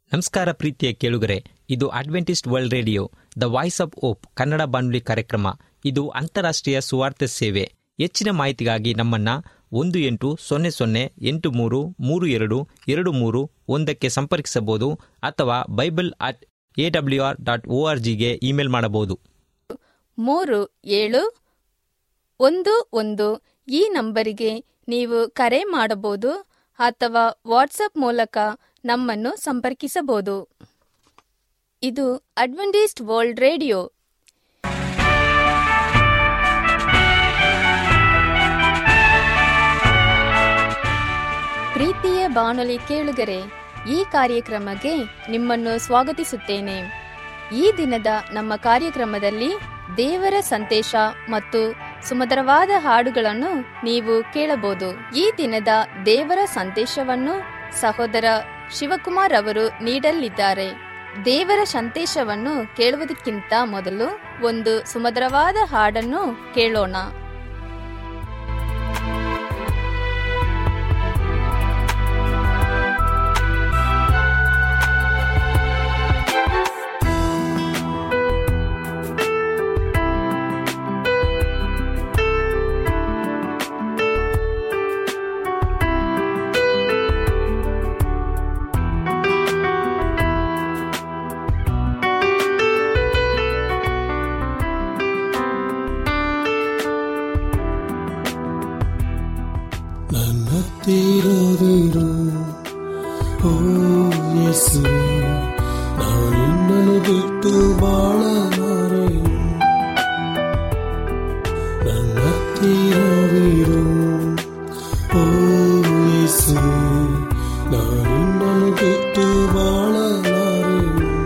ನಮಸ್ಕಾರ ಪ್ರೀತಿಯ ಕೇಳುಗರೆ ಇದು Adventist world radio the voice of hope Kannada ಬಾನುಲಿ ಕಾರ್ಯಕ್ರಮ ಇದು ಅಂತಾರಾಷ್ಟ್ರೀಯ ಸುವಾರ್ತೆ ಸೇವೆ ಹೆಚ್ಚಿನ ಮಾಹಿತಿಗಾಗಿ ನಮ್ಮನ್ನ ಒಂದು ಎಂಟು ಸೊನ್ನೆ ಸೊನ್ನೆ ಎಂಟು ಮೂರು ಮೂರು ಎರಡು ಎರಡು ಮೂರು ಒಂದಕ್ಕೆ ಸಂಪರ್ಕಿಸಬಹುದು ಅಥವಾ Bible at A W R dot O R ಜಿಗೆ ಇಮೇಲ್ ಮಾಡಬಹುದು ಮೂರು ಏಳು ಒಂದು ಒಂದು ಈ ನಂಬರಿಗೆ ನೀವು ಕರೆ ಮಾಡಬಹುದು ಅಥವಾ ವಾಟ್ಸಪ್ ಮೂಲಕ ನಮ್ಮನ್ನು ಸಂಪರ್ಕಿಸಬಹುದು ಇದು ಅಡ್ವೆಂಟಿಸ್ಟ್ ವರ್ಲ್ಡ್ ರೇಡಿಯೋ ಪ್ರೀತಿಯ ಬಾನುಲಿ ಕೇಳುಗರೆ ಈ ಕಾರ್ಯಕ್ರಮಕ್ಕೆ ನಿಮ್ಮನ್ನು ಸ್ವಾಗತಿಸುತ್ತೇನೆ ಈ ದಿನದ ನಮ್ಮ ಕಾರ್ಯಕ್ರಮದಲ್ಲಿ ದೇವರ ಸಂದೇಶ ಮತ್ತು ಸುಮಧುರವಾದ ಹಾಡುಗಳನ್ನು ನೀವು ಕೇಳಬಹುದು ಈ ದಿನದ ದೇವರ ಸಂದೇಶವನ್ನು ಸಹೋದರ ಶಿವಕುಮಾರ್ ಅವರು ನೀಡಲಿದ್ದಾರೆ ದೇವರ ಸಂದೇಶವನ್ನು ಕೇಳುವುದಕ್ಕಿಂತ ಮೊದಲು ಒಂದು ಸುಮಧುರವಾದ ಹಾಡನ್ನು ಕೇಳೋಣ ನನ್ನ ಹತ್ತಿರದಿರು ಓ ಯೇಸು ನಾನು ನಿನ್ನನ್ನು ಬಿಟ್ಟು ಬಾಳಲಾರೆ ನನ್ನ ಹತ್ತಿರದಿರು ಓ ಯೇಸು ನಾನು ನಿನ್ನನ್ನು ಬಿಟ್ಟು ಬಾಳಲಾರೆ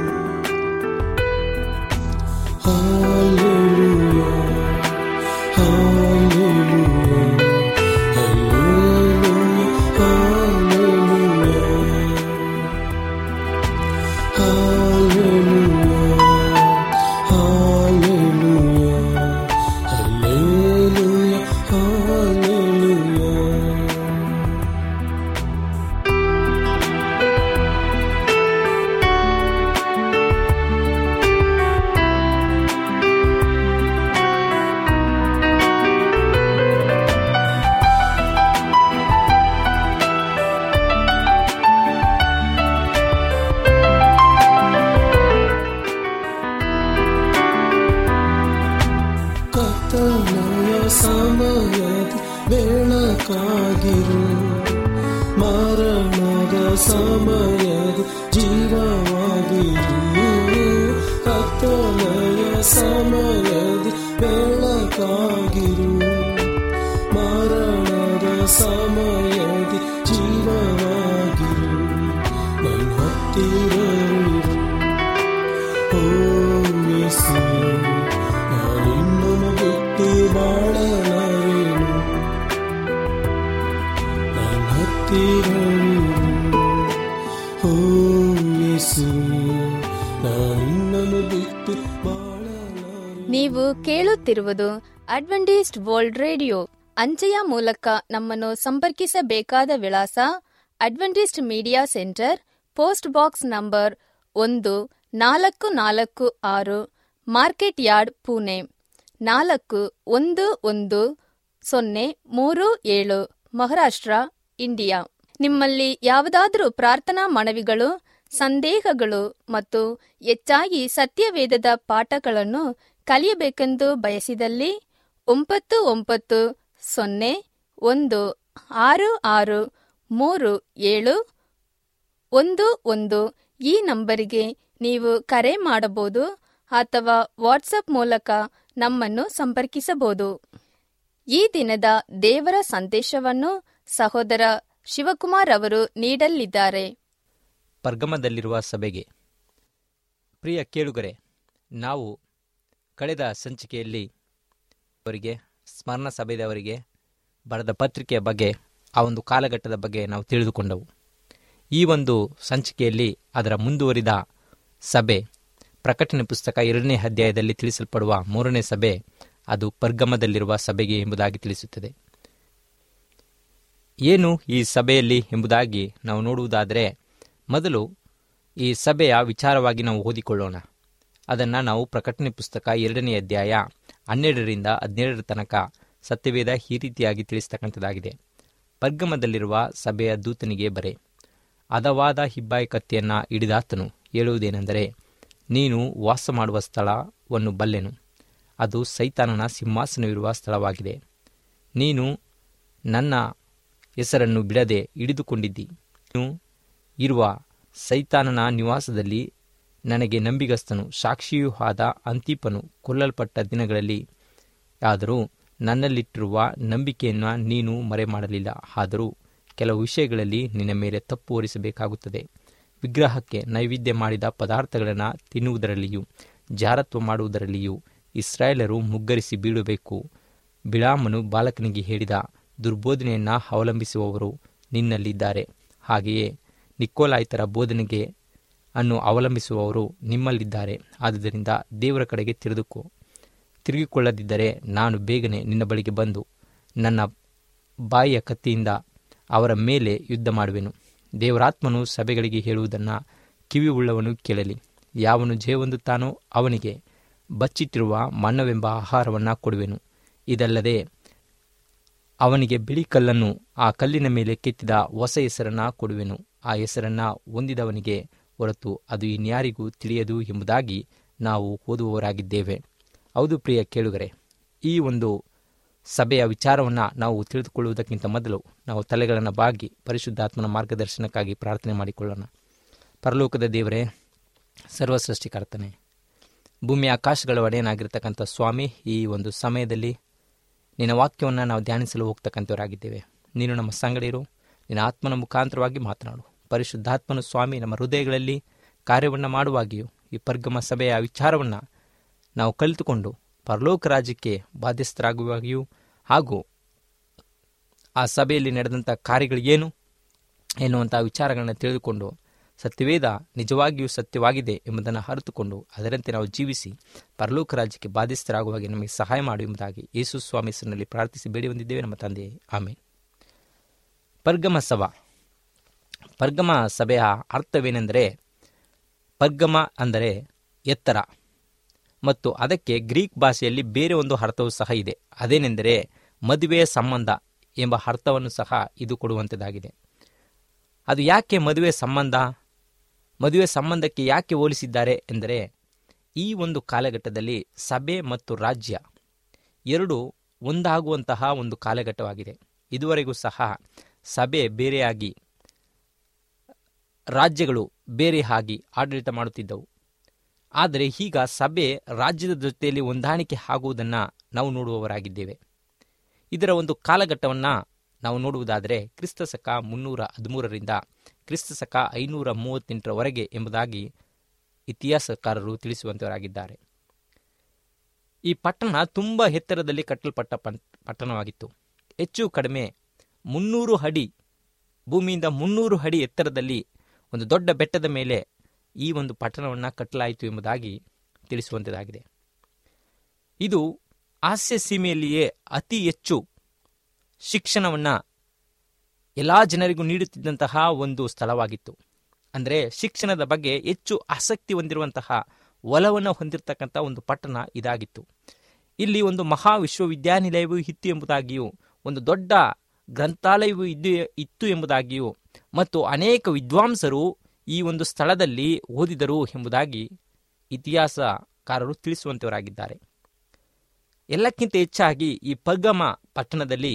Hallelujah, hallelujah. ಕತ್ತಲೆಯ ಸಮಯದ ಬೆಳಕಾಗಿರು ಮರಣದ ಸಮಯದ ಜೀವವಾಗಿರು ಕತ್ತಲೆಯ ಸಮಯದ ಬೆಳಕಾಗಿರು ಮರಣದ ಸಮಯದ ಜೀವವಾಗಿರು ನನ್ನ ಹತ್ತಿರ ಇರು. ಓ ಯೇಸು ನಾನಿನ್ನನು ಬಿಟ್ಟು ಬಾಳಲಾರೆನು ನನ್ನ ಹತ್ತಿರ ಇರು. ಓ ಯೇಸು ನಾನಿನ್ನನು ಬಿಟ್ಟು ಬಾಳಲಾರೆ ನೀವು ಕೇಳುತ್ತಿರುವುದು ಅಡ್ವೆಂಟಿಸ್ಟ್ ವರ್ಲ್ಡ್ ರೇಡಿಯೋ ಅಂಚೆಯ ಮೂಲಕ ನಮ್ಮನ್ನು ಸಂಪರ್ಕಿಸಬೇಕಾದ ವಿಳಾಸ Adventist media centre post box number ಒಂದು ನಾಲ್ಕು ನಾಲ್ಕು ಆರು ಮಾರ್ಕೆಟ್ ಯಾರ್ಡ್ ಪುಣೆ ನಾಲ್ಕು ಒಂದು ಒಂದು ಸೊನ್ನೆ ಮೂರು ಏಳು ಮಹಾರಾಷ್ಟ್ರ ಇಂಡಿಯಾ ನಿಮ್ಮಲ್ಲಿ ಯಾವುದಾದರೂ ಪ್ರಾರ್ಥನಾ ಮನವಿಗಳು ಸಂದೇಹಗಳು ಮತ್ತು ಹೆಚ್ಚಾಗಿ ಸತ್ಯವೇದದ ಪಾಠಗಳನ್ನು ಕಲಿಯಬೇಕೆಂದು ಬಯಸಿದಲ್ಲಿ ಒಂಬತ್ತು ಒಂಬತ್ತು ಸೊನ್ನೆ ಒಂದು ಆರು ಆರು ಮೂರು ಏಳು ಒಂದು ಒಂದು ಈ ನಂಬರಿಗೆ ನೀವು ಕರೆ ಮಾಡಬಹುದು ಅಥವಾ ವಾಟ್ಸಪ್ ಮೂಲಕ ನಮ್ಮನ್ನು ಸಂಪರ್ಕಿಸಬಹುದು ಈ ದಿನದ ದೇವರ ಸಂದೇಶವನ್ನು ಸಹೋದರ ಶಿವಕುಮಾರ್ ಅವರು ನೀಡಲಿದ್ದಾರೆ ಪರ್ಗಮದಲ್ಲಿರುವ ಸಭೆಗೆ ಪ್ರಿಯ ಕೇಳುಗರೆ ನಾವು ಕಳೆದ ಸಂಚಿಕೆಯಲ್ಲಿ ಅವರಿಗೆ ಸ್ಮರಣ ಸಭೆದವರಿಗೆ ಬರೆದ ಪತ್ರಿಕೆಯ ಬಗ್ಗೆ ಆ ಒಂದು ಕಾಲಘಟ್ಟದ ಬಗ್ಗೆ ನಾವು ತಿಳಿದುಕೊಂಡವು ಈ ಒಂದು ಸಂಚಿಕೆಯಲ್ಲಿ ಅದರ ಮುಂದುವರಿದ ಸಭೆ ಪ್ರಕಟಣೆ ಪುಸ್ತಕ ಎರಡನೇ ಅಧ್ಯಾಯದಲ್ಲಿ ತಿಳಿಸಲ್ಪಡುವ ಮೂರನೇ ಸಭೆ ಅದು ಪರ್ಗಮದಲ್ಲಿರುವ ಸಭೆಗೆ ಎಂಬುದಾಗಿ ತಿಳಿಸುತ್ತದೆ ಏನು ಈ ಸಭೆಯಲ್ಲಿ ಎಂಬುದಾಗಿ ನಾವು ನೋಡುವುದಾದರೆ ಮೊದಲು ಈ ಸಭೆಯ ವಿಚಾರವಾಗಿ ನಾವು ಓದಿಕೊಳ್ಳೋಣ ಅದನ್ನು ನಾವು ಪ್ರಕಟಣೆ ಪುಸ್ತಕ ಎರಡನೇ ಅಧ್ಯಾಯ ಹನ್ನೆರಡರಿಂದ ಹದಿನೇಳರ ತನಕ ಸತ್ಯವೇದ ಈ ರೀತಿಯಾಗಿ ತಿಳಿಸ್ತಕ್ಕಂಥದ್ದಾಗಿದೆ ಪರ್ಗಮದಲ್ಲಿರುವ ಸಭೆಯ ದೂತನಿಗೆ ಬರೆ ಹದವಾದ ಹಿಬ್ಬಾಯಿ ಕತ್ತಿಯನ್ನು ಹಿಡಿದಾತನು ಹೇಳುವುದೇನೆಂದರೆ ನೀನು ವಾಸ ಮಾಡುವ ಸ್ಥಳವನ್ನು ಬಲ್ಲೆನು ಅದು ಸೈತಾನನ ಸಿಂಹಾಸನವಿರುವ ಸ್ಥಳವಾಗಿದೆ ನೀನು ನನ್ನ ಹೆಸರನ್ನು ಬಿಡದೆ ಹಿಡಿದುಕೊಂಡಿದ್ದಿ ನೀನು ಇರುವ ಸೈತಾನನ ನಿವಾಸದಲ್ಲಿ ನನಗೆ ನಂಬಿಗಸ್ತನು ಸಾಕ್ಷಿಯೂ ಆದ ಅಂತಿಪನು ಕೊಲ್ಲಲ್ಪಟ್ಟ ದಿನಗಳಲ್ಲಿ ಆದರೂ ನನ್ನಲ್ಲಿಟ್ಟಿರುವ ನಂಬಿಕೆಯನ್ನು ನೀನು ಮರೆ ಮಾಡಲಿಲ್ಲ ಆದರೂ ಕೆಲವು ವಿಷಯಗಳಲ್ಲಿ ನಿನ್ನ ಮೇಲೆ ತಪ್ಪು ಹೊರಿಸಬೇಕಾಗುತ್ತದೆ ವಿಗ್ರಹಕ್ಕೆ ನೈವೇದ್ಯ ಮಾಡಿದ ಪದಾರ್ಥಗಳನ್ನು ತಿನ್ನುವುದರಲ್ಲಿಯೂ ಜಾರತ್ವ ಮಾಡುವುದರಲ್ಲಿಯೂ ಇಸ್ರಾಯೇಲರು ಮುಗ್ಗರಿಸಿ ಬೀಳಬೇಕು ಬಿಳಾಮನು ಬಾಲಕನಿಗೆ ಹೇಳಿದ ದುರ್ಬೋಧನೆಯನ್ನು ಅವಲಂಬಿಸುವವರು ನಿನ್ನಲ್ಲಿದ್ದಾರೆ ಹಾಗೆಯೇ ನಿಕೋಲಾಯ್ತರ ಬೋಧನೆಗೆ ಅನ್ನು ಅವಲಂಬಿಸುವವರು ನಿಮ್ಮಲ್ಲಿದ್ದಾರೆ ಆದುದರಿಂದ ದೇವರ ಕಡೆಗೆ ತಿರುದುಕೋ ತಿರುಗಿಕೊಳ್ಳದಿದ್ದರೆ ನಾನು ಬೇಗನೆ ನಿನ್ನ ಬಳಿಗೆ ಬಂದು ನನ್ನ ಬಾಯಿಯ ಕತ್ತಿಯಿಂದ ಅವರ ಮೇಲೆ ಯುದ್ಧ ಮಾಡುವೆನು ದೇವರಾತ್ಮನು ಸಭೆಗಳಿಗೆ ಹೇಳುವುದನ್ನು ಕಿವಿ ಉಳ್ಳವನು ಕೇಳಲಿ ಯಾವನು ಜೇವೊಂದುತ್ತಾನೋ ಅವನಿಗೆ ಬಚ್ಚಿಟ್ಟಿರುವ ಮಣ್ಣವೆಂಬ ಆಹಾರವನ್ನು ಕೊಡುವೆನು ಇದಲ್ಲದೆ ಅವನಿಗೆ ಬಿಳಿ ಕಲ್ಲನ್ನು ಆ ಕಲ್ಲಿನ ಮೇಲೆ ಕೆತ್ತಿದ ಹೊಸ ಹೆಸರನ್ನ ಕೊಡುವೆನು ಆ ಹೆಸರನ್ನ ಹೊಂದಿದವನಿಗೆ ಹೊರತು ಅದು ಇನ್ಯಾರಿಗೂ ತಿಳಿಯದು ಎಂಬುದಾಗಿ ನಾವು ಓದುವವರಾಗಿದ್ದೇವೆ ಹೌದು ಪ್ರಿಯ ಕೇಳುಗರೆ ಈ ಒಂದು ಸಭೆಯ ವಿಚಾರವನ್ನು ನಾವು ತಿಳಿದುಕೊಳ್ಳುವುದಕ್ಕಿಂತ ಮೊದಲು ನಾವು ತಲೆಗಳನ್ನು ಬಾಗಿ ಪರಿಶುದ್ಧಾತ್ಮನ ಮಾರ್ಗದರ್ಶನಕ್ಕಾಗಿ ಪ್ರಾರ್ಥನೆ ಮಾಡಿಕೊಳ್ಳೋಣ ಪರಲೋಕದ ದೇವರೇ ಸರ್ವಸೃಷ್ಟಿಕರ್ತನೆ ಭೂಮಿ ಆಕಾಶಗಳ ಒಡೆಯನಾಗಿರ್ತಕ್ಕಂಥ ಸ್ವಾಮಿ ಈ ಒಂದು ಸಮಯದಲ್ಲಿ ನಿನ್ನ ವಾಕ್ಯವನ್ನು ನಾವು ಧ್ಯಾನಿಸಲು ಹೋಗ್ತಕ್ಕಂಥವರಾಗಿದ್ದೇವೆ ನೀನು ನಮ್ಮ ಸಂಗಡಿರು ನಿನ್ನ ಆತ್ಮನ ಮುಖಾಂತರವಾಗಿ ಮಾತನಾಡು ಪರಿಶುದ್ಧಾತ್ಮನು ಸ್ವಾಮಿ ನಮ್ಮ ಹೃದಯಗಳಲ್ಲಿ ಕಾರ್ಯವನ್ನು ಮಾಡುವಾಗಿಯೂ ಈ ಪರ್ಗಮ ಸಭೆಯ ವಿಚಾರವನ್ನು ನಾವು ಕಲಿತುಕೊಂಡು ಪರಲೋಕ ರಾಜ್ಯಕ್ಕೆ ಬಾಧ್ಯಸ್ಥರಾಗುವಾಗಿಯೂ ಹಾಗೂ ಆ ಸಭೆಯಲ್ಲಿ ನಡೆದಂಥ ಕಾರ್ಯಗಳಿಗೇನು ಎನ್ನುವಂಥ ವಿಚಾರಗಳನ್ನು ತಿಳಿದುಕೊಂಡು ಸತ್ಯವೇದ ನಿಜವಾಗಿಯೂ ಸತ್ಯವಾಗಿದೆ ಎಂಬುದನ್ನು ಅರಿತುಕೊಂಡು ಅದರಂತೆ ನಾವು ಜೀವಿಸಿ ಪರಲೋಕ ರಾಜ್ಯಕ್ಕೆ ಬಾಧ್ಯಸ್ಥರಾಗುವಾಗೆ ನಮಗೆ ಸಹಾಯ ಮಾಡು ಎಂಬುದಾಗಿ ಯೇಸು ಸ್ವಾಮಿ ಹೆಸರಿನಲ್ಲಿ ಪ್ರಾರ್ಥಿಸಿ ಬೇಡಿ ಹೊಂದಿದ್ದೇವೆ ನಮ್ಮ ತಂದೆಯೇ ಆಮೇಲೆ ಪರ್ಗಮ ಸಭಾ ಪರ್ಗಮ ಸಭೆಯ ಅರ್ಥವೇನೆಂದರೆ ಪರ್ಗಮ ಅಂದರೆ ಎತ್ತರ ಮತ್ತು ಅದಕ್ಕೆ ಗ್ರೀಕ್ ಭಾಷೆಯಲ್ಲಿ ಬೇರೆ ಒಂದು ಅರ್ಥವೂ ಸಹ ಇದೆ ಅದೇನೆಂದರೆ ಮದುವೆಯ ಸಂಬಂಧ ಎಂಬ ಅರ್ಥವನ್ನು ಸಹ ಇದು ಕೊಡುವಂಥದ್ದಾಗಿದೆ ಅದು ಯಾಕೆ ಮದುವೆ ಸಂಬಂಧ ಮದುವೆ ಸಂಬಂಧಕ್ಕೆ ಯಾಕೆ ಹೋಲಿಸಿದ್ದಾರೆ ಎಂದರೆ ಈ ಒಂದು ಕಾಲಘಟ್ಟದಲ್ಲಿ ಸಭೆ ಮತ್ತು ರಾಜ್ಯ ಎರಡು ಒಂದಾಗುವಂತಹ ಒಂದು ಕಾಲಘಟ್ಟವಾಗಿದೆ ಇದುವರೆಗೂ ಸಹ ಸಭೆ ಬೇರೆಯಾಗಿ ರಾಜ್ಯಗಳು ಬೇರೆ ಆಗಿ ಆಡಳಿತ ಮಾಡುತ್ತಿದ್ದವು ಆದರೆ ಈಗ ಸಭೆ ರಾಜ್ಯದ ಜೊತೆಯಲ್ಲಿ ಹೊಂದಾಣಿಕೆ ಆಗುವುದನ್ನು ನಾವು ನೋಡುವವರಾಗಿದ್ದೇವೆ ಇದರ ಒಂದು ಕಾಲಘಟ್ಟವನ್ನು ನಾವು ನೋಡುವುದಾದರೆ ಕ್ರಿಸ್ತ ಶಕ ಮುನ್ನೂರ ಹದಿಮೂರರಿಂದ ಕ್ರಿಸ್ತ ಶಕ ಐನೂರ ಮೂವತ್ತೆಂಟರವರೆಗೆ ಎಂಬುದಾಗಿ ಇತಿಹಾಸಕಾರರು ತಿಳಿಸುವಂತವರಾಗಿದ್ದಾರೆ ಈ ಪಟ್ಟಣ ತುಂಬ ಎತ್ತರದಲ್ಲಿ ಕಟ್ಟಲ್ಪಟ್ಟ ಪನ್- ಪಟ್ಟಣವಾಗಿತ್ತು ಹೆಚ್ಚು ಕಡಿಮೆ ಮುನ್ನೂರು ಅಡಿ ಭೂಮಿಯಿಂದ ಮುನ್ನೂರು ಅಡಿ ಎತ್ತರದಲ್ಲಿ ಒಂದು ದೊಡ್ಡ ಬೆಟ್ಟದ ಮೇಲೆ ಈ ಒಂದು ಪಟ್ಟಣವನ್ನು ಕಟ್ಟಲಾಯಿತು ಎಂಬುದಾಗಿ ತಿಳಿಸುವಂಥದ್ದಾಗಿದೆ ಇದು ಹಾಸ್ಯ ಸೀಮೆಯಲ್ಲಿಯೇ ಅತಿ ಹೆಚ್ಚು ಶಿಕ್ಷಣವನ್ನು ಎಲ್ಲ ಜನರಿಗೂ ನೀಡುತ್ತಿದ್ದಂತಹ ಒಂದು ಸ್ಥಳವಾಗಿತ್ತು ಅಂದರೆ ಶಿಕ್ಷಣದ ಬಗ್ಗೆ ಹೆಚ್ಚು ಆಸಕ್ತಿ ಹೊಂದಿರುವಂತಹ ಒಲವನ್ನು ಹೊಂದಿರತಕ್ಕಂಥ ಒಂದು ಪಟ್ಟಣ ಇದಾಗಿತ್ತು ಇಲ್ಲಿ ಒಂದು ಮಹಾ ವಿಶ್ವವಿದ್ಯಾನಿಲಯವೂ ಇತ್ತು ಎಂಬುದಾಗಿಯೂ ಒಂದು ದೊಡ್ಡ ಗ್ರಂಥಾಲಯವೂ ಇದ್ದು ಇತ್ತು ಎಂಬುದಾಗಿಯೂ ಮತ್ತು ಅನೇಕ ವಿದ್ವಾಂಸರು ಈ ಒಂದು ಸ್ಥಳದಲ್ಲಿ ಓದಿದರು ಎಂಬುದಾಗಿ ಇತಿಹಾಸಕಾರರು ತಿಳಿಸುವಂತವರಾಗಿದ್ದಾರೆ ಎಲ್ಲಕ್ಕಿಂತ ಹೆಚ್ಚಾಗಿ ಈ ಪರ್ಗಮ ಪಟ್ಟಣದಲ್ಲಿ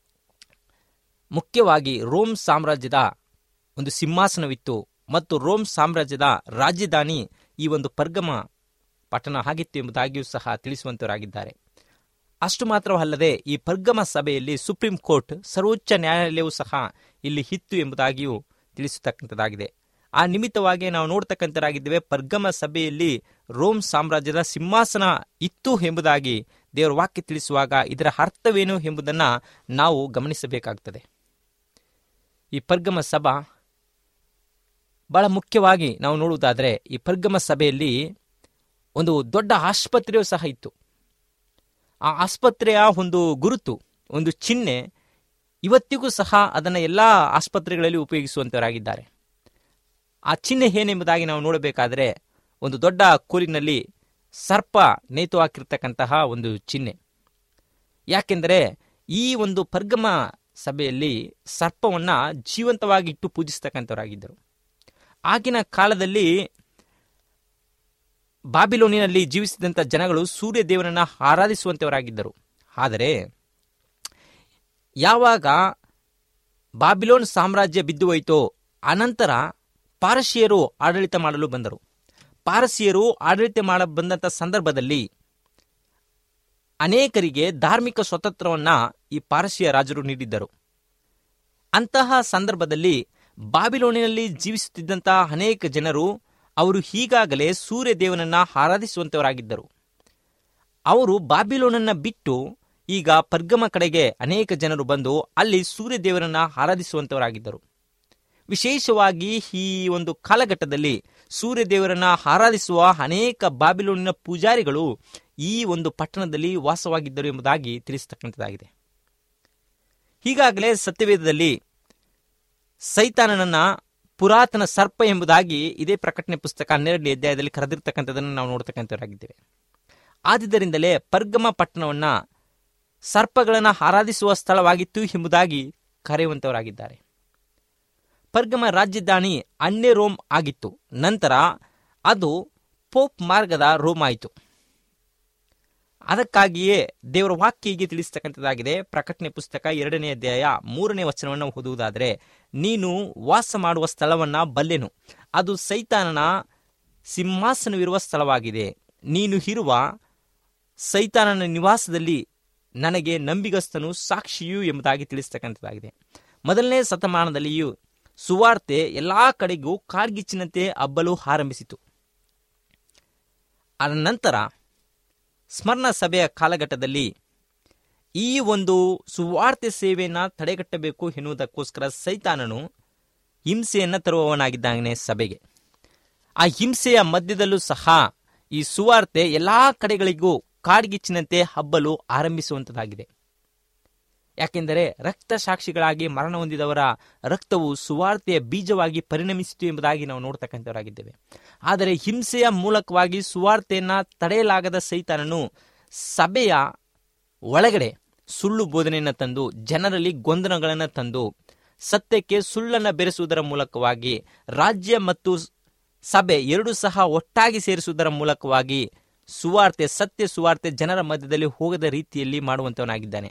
ಮುಖ್ಯವಾಗಿ ರೋಮ್ ಸಾಮ್ರಾಜ್ಯದ ಒಂದು ಸಿಂಹಾಸನವಿತ್ತು ಮತ್ತು ರೋಮ್ ಸಾಮ್ರಾಜ್ಯದ ರಾಜಧಾನಿ ಈ ಒಂದು ಪರ್ಗಮ ಪಟ್ಟಣ ಆಗಿತ್ತು ಎಂಬುದಾಗಿಯೂ ಸಹ ತಿಳಿಸುವಂತವರಾಗಿದ್ದಾರೆ ಅಷ್ಟು ಮಾತ್ರವಲ್ಲದೆ ಈ ಪರ್ಗಮ ಸಭೆಯಲ್ಲಿ ಸುಪ್ರೀಂ ಕೋರ್ಟ್ ಸರ್ವೋಚ್ಚ ನ್ಯಾಯಾಲಯವೂ ಸಹ ಇಲ್ಲಿ ಇತ್ತು ಎಂಬುದಾಗಿಯೂ ತಿಳಿಸತಕ್ಕಂಥದ್ದಾಗಿದೆ ಆ ನಿಮಿತ್ತವಾಗಿ ನಾವು ನೋಡ್ತಕ್ಕಂಥರಾಗಿದ್ದೇವೆ ಪರ್ಗಮ ಸಭೆಯಲ್ಲಿ ರೋಮ್ ಸಾಮ್ರಾಜ್ಯದ ಸಿಂಹಾಸನ ಇತ್ತು ಎಂಬುದಾಗಿ ದೇವರ ವಾಕ್ಯ ತಿಳಿಸುವಾಗ ಇದರ ಅರ್ಥವೇನು ಎಂಬುದನ್ನು ನಾವು ಗಮನಿಸಬೇಕಾಗ್ತದೆ ಈ ಪರ್ಗಮ ಸಭಾ ಬಹಳ ಮುಖ್ಯವಾಗಿ ನಾವು ನೋಡುವುದಾದರೆ ಈ ಪರ್ಗಮ ಸಭೆಯಲ್ಲಿ ಒಂದು ದೊಡ್ಡ ಆಸ್ಪತ್ರೆಯೂ ಸಹ ಇತ್ತು ಆ ಆಸ್ಪತ್ರೆಯ ಒಂದು ಗುರುತು ಒಂದು ಚಿಹ್ನೆ ಇವತ್ತಿಗೂ ಸಹ ಅದನ್ನು ಎಲ್ಲ ಆಸ್ಪತ್ರೆಗಳಲ್ಲಿ ಉಪಯೋಗಿಸುವಂತವರಾಗಿದ್ದಾರೆ ಆ ಚಿಹ್ನೆ ಏನೆಂಬುದಾಗಿ ನಾವು ನೋಡಬೇಕಾದರೆ ಒಂದು ದೊಡ್ಡ ಕೋಲಿನಲ್ಲಿ ಸರ್ಪ ನೇತು ಹಾಕಿರ್ತಕ್ಕಂತಹ ಒಂದು ಚಿಹ್ನೆ ಯಾಕೆಂದರೆ ಈ ಒಂದು ಪರ್ಗಮ ಸಭೆಯಲ್ಲಿ ಸರ್ಪವನ್ನ ಜೀವಂತವಾಗಿ ಇಟ್ಟು ಪೂಜಿಸ್ತಕ್ಕಂಥವರಾಗಿದ್ದರು ಆಗಿನ ಕಾಲದಲ್ಲಿ ಬಾಬಿಲೋನಿನಲ್ಲಿ ಜೀವಿಸಿದಂಥ ಜನಗಳು ಸೂರ್ಯ ದೇವರನ್ನ ಆರಾಧಿಸುವಂತವರಾಗಿದ್ದರು ಆದರೆ ಯಾವಾಗ ಬಾಬಿಲೋನ್ ಸಾಮ್ರಾಜ್ಯ ಬಿದ್ದು ಹೋಯಿತೋ ಅನಂತರ ಪಾರಸಿಯರು ಆಡಳಿತ ಮಾಡಲು ಬಂದರು ಪಾರಸಿಯರು ಆಡಳಿತ ಮಾಡ ಬಂದಂಥ ಸಂದರ್ಭದಲ್ಲಿ ಅನೇಕರಿಗೆ ಧಾರ್ಮಿಕ ಸ್ವತಂತ್ರವನ್ನ ಈ ಪಾರಸಿಯ ರಾಜರು ನೀಡಿದ್ದರು ಅಂತಹ ಸಂದರ್ಭದಲ್ಲಿ ಬಾಬಿಲೋನಿನಲ್ಲಿ ಜೀವಿಸುತ್ತಿದ್ದಂತಹ ಅನೇಕ ಜನರು ಅವರು ಈಗಾಗಲೇ ಸೂರ್ಯ ದೇವನನ್ನ ಆರಾಧಿಸುವಂತವರಾಗಿದ್ದರು ಅವರು ಬಾಬಿಲೋನನ್ನ ಬಿಟ್ಟು ಈಗ ಪರ್ಗಮ ಕಡೆಗೆ ಅನೇಕ ಜನರು ಬಂದು ಅಲ್ಲಿ ಸೂರ್ಯ ದೇವರನ್ನ ಆರಾಧಿಸುವಂತವರಾಗಿದ್ದರು ವಿಶೇಷವಾಗಿ ಈ ಒಂದು ಕಾಲಘಟ್ಟದಲ್ಲಿ ಸೂರ್ಯ ದೇವರನ್ನ ಆರಾಧಿಸುವ ಅನೇಕ ಬಾಬಿಲೋನಿನ ಪೂಜಾರಿಗಳು ಈ ಒಂದು ಪಟ್ಟಣದಲ್ಲಿ ವಾಸವಾಗಿದ್ದರು ಎಂಬುದಾಗಿ ತಿಳಿಸತಕ್ಕಂಥದ್ದಾಗಿದೆ ಈಗಾಗಲೇ ಸತ್ಯವೇದದಲ್ಲಿ ಸೈತಾನನನ್ನ ಪುರಾತನ ಸರ್ಪ ಎಂಬುದಾಗಿ ಇದೇ ಪ್ರಕಟಣೆ ಪುಸ್ತಕ ಹನ್ನೆರಡನೇ ಅಧ್ಯಾಯದಲ್ಲಿ ಕರೆದಿರ್ತಕ್ಕಂಥದ್ದನ್ನು ನಾವು ನೋಡ್ತಕ್ಕಂಥವರಾಗಿದ್ದೇವೆ ಆದ್ದರಿಂದಲೇ ಪರ್ಗಮ ಪಟ್ಟಣವನ್ನ ಸರ್ಪಗಳನ್ನು ಆರಾಧಿಸುವ ಸ್ಥಳವಾಗಿತ್ತು ಎಂಬುದಾಗಿ ಕರೆಯುವಂತವರಾಗಿದ್ದಾರೆ ಪರ್ಗಮ ರಾಜಧಾನಿ ಅನ್ಯ ರೋಮ್ ಆಗಿತ್ತು ನಂತರ ಅದು ಪೋಪ್ ಮಾರ್ಗದ ರೋಮ್ ಆಯಿತು ಅದಕ್ಕಾಗಿಯೇ ದೇವರ ವಾಕ್ಯ ಹೀಗೆ ತಿಳಿಸ್ತಕ್ಕಂಥದ್ದಾಗಿದೆ ಪ್ರಕಟಣೆ ಪುಸ್ತಕ ಎರಡನೇ ಅಧ್ಯಾಯ ಮೂರನೇ ವಚನವನ್ನು ಓದುವುದಾದರೆ ನೀನು ವಾಸ ಮಾಡುವ ಸ್ಥಳವನ್ನ ಬಲ್ಲೆನು ಅದು ಸೈತಾನನ ಸಿಂಹಾಸನವಿರುವ ಸ್ಥಳವಾಗಿದೆ ನೀನು ಇರುವ ಸೈತಾನನ ನಿವಾಸದಲ್ಲಿ ನನಗೆ ನಂಬಿಗಸ್ತನು ಸಾಕ್ಷಿಯೂ ಎಂಬುದಾಗಿ ತಿಳಿಸ್ತಕ್ಕಂಥದ್ದಾಗಿದೆ ಮೊದಲನೇ ಶತಮಾನದಲ್ಲಿಯೂ ಸುವಾರ್ತೆ ಎಲ್ಲಾ ಕಡೆಗೂ ಕಾರ್ಗಿಚ್ಚಿನಂತೆ ಹಬ್ಬಲು ಆರಂಭಿಸಿತು ಅದ ನಂತರ ಸ್ಮರಣ ಸಭೆಯ ಕಾಲಘಟ್ಟದಲ್ಲಿ ಈ ಒಂದು ಸುವಾರ್ತೆ ಸೇವೆಯನ್ನು ತಡೆಗಟ್ಟಬೇಕು ಎನ್ನುವುದಕ್ಕೋಸ್ಕರ ಸೈತಾನನು ಹಿಂಸೆಯನ್ನು ತರುವವನಾಗಿದ್ದಾನೆ ಸಭೆಗೆ ಆ ಹಿಂಸೆಯ ಮಧ್ಯದಲ್ಲೂ ಸಹ ಈ ಸುವಾರ್ತೆ ಎಲ್ಲಾ ಕಡೆಗಳಿಗೂ ಕಾಡ್ಗಿಚ್ಚಿನಂತೆ ಹಬ್ಬಲು ಆರಂಭಿಸುವಂತದಾಗಿದೆ ಯಾಕೆಂದರೆ ರಕ್ತ ಸಾಕ್ಷಿಗಳಾಗಿ ಮರಣ ಹೊಂದಿದವರ ರಕ್ತವು ಸುವಾರ್ತೆಯ ಬೀಜವಾಗಿ ಪರಿಣಮಿಸಿತು ಎಂಬುದಾಗಿ ನಾವು ನೋಡ್ತಕ್ಕಂಥವರಾಗಿದ್ದೇವೆ ಆದರೆ ಹಿಂಸೆಯ ಮೂಲಕವಾಗಿ ಸುವಾರ್ತೆಯನ್ನ ತಡೆಯಲಾಗದ ಸೈತಾನನು ಸಭೆಯ ಒಳಗಡೆ ಸುಳ್ಳು ಬೋಧನೆಯನ್ನು ತಂದು ಜನರಲ್ಲಿ ಗೊಂದಲಗಳನ್ನು ತಂದು ಸತ್ಯಕ್ಕೆ ಸುಳ್ಳನ್ನು ಬೆರೆಸುವುದರ ಮೂಲಕವಾಗಿ ರಾಜ್ಯ ಮತ್ತು ಸಭೆ ಎರಡು ಸಹ ಒಟ್ಟಾಗಿ ಸೇರಿಸುವುದರ ಮೂಲಕವಾಗಿ ಸುವಾರ್ತೆ ಸತ್ಯ ಸುವಾರ್ತೆ ಜನರ ಮಧ್ಯದಲ್ಲಿ ಹೋಗದ ರೀತಿಯಲ್ಲಿ ಮಾಡುವಂತವನಾಗಿದ್ದಾನೆ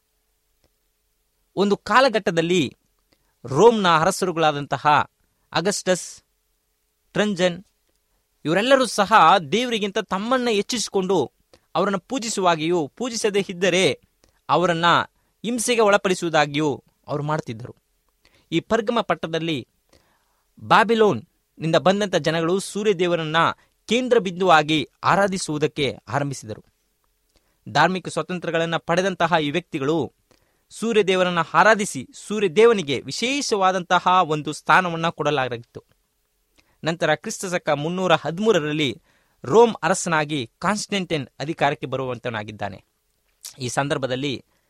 ಒಂದು ಕಾಲಘಟ್ಟದಲ್ಲಿ ರೋಮ್ನ ಅರಸರುಗಳಾದಂತಹ ಅಗಸ್ಟಸ್ ಟ್ರಂಜನ್ ಇವರೆಲ್ಲರೂ ಸಹ ದೇವರಿಗಿಂತ ತಮ್ಮನ್ನ ಹೆಚ್ಚಿಸಿಕೊಂಡು ಅವರನ್ನು ಪೂಜಿಸುವಾಗಿಯೂ ಪೂಜಿಸದೇ ಇದ್ದರೆ ಅವರನ್ನ ಹಿಂಸೆಗೆ ಒಳಪಡಿಸುವುದಾಗಿಯೂ ಅವರು ಮಾಡ್ತಿದ್ದರು ಈ ಪರ್ಗಮ ಪಟ್ಟದಲ್ಲಿ ಬಾಬಿಲೋನ್ ನಿಂದ ಬಂದಂಥ ಜನಗಳು ಸೂರ್ಯದೇವರನ್ನ ಕೇಂದ್ರ ಬಿಂದುವಾಗಿ ಆರಾಧಿಸುವುದಕ್ಕೆ ಆರಂಭಿಸಿದರು ಧಾರ್ಮಿಕ ಸ್ವಾತಂತ್ರ್ಯಗಳನ್ನು ಪಡೆದಂತಹ ಈ ವ್ಯಕ್ತಿಗಳು ಸೂರ್ಯದೇವರನ್ನ ಆರಾಧಿಸಿ ಸೂರ್ಯದೇವನಿಗೆ ವಿಶೇಷವಾದಂತಹ ಒಂದು ಸ್ಥಾನವನ್ನು ಕೊಡಲಾಗಿತ್ತು ನಂತರ ಕ್ರಿಸ್ತಶಕ ಮುನ್ನೂರ ಹದಿಮೂರರಲ್ಲಿ ರೋಮ್ ಅರಸನಾಗಿ ಕಾನ್ಸ್ಟೆಂಟೈನ್ ಅಧಿಕಾರಕ್ಕೆ ಬರುವಂತನಾಗಿದ್ದಾನೆ ಈ ಸಂದರ್ಭದಲ್ಲಿ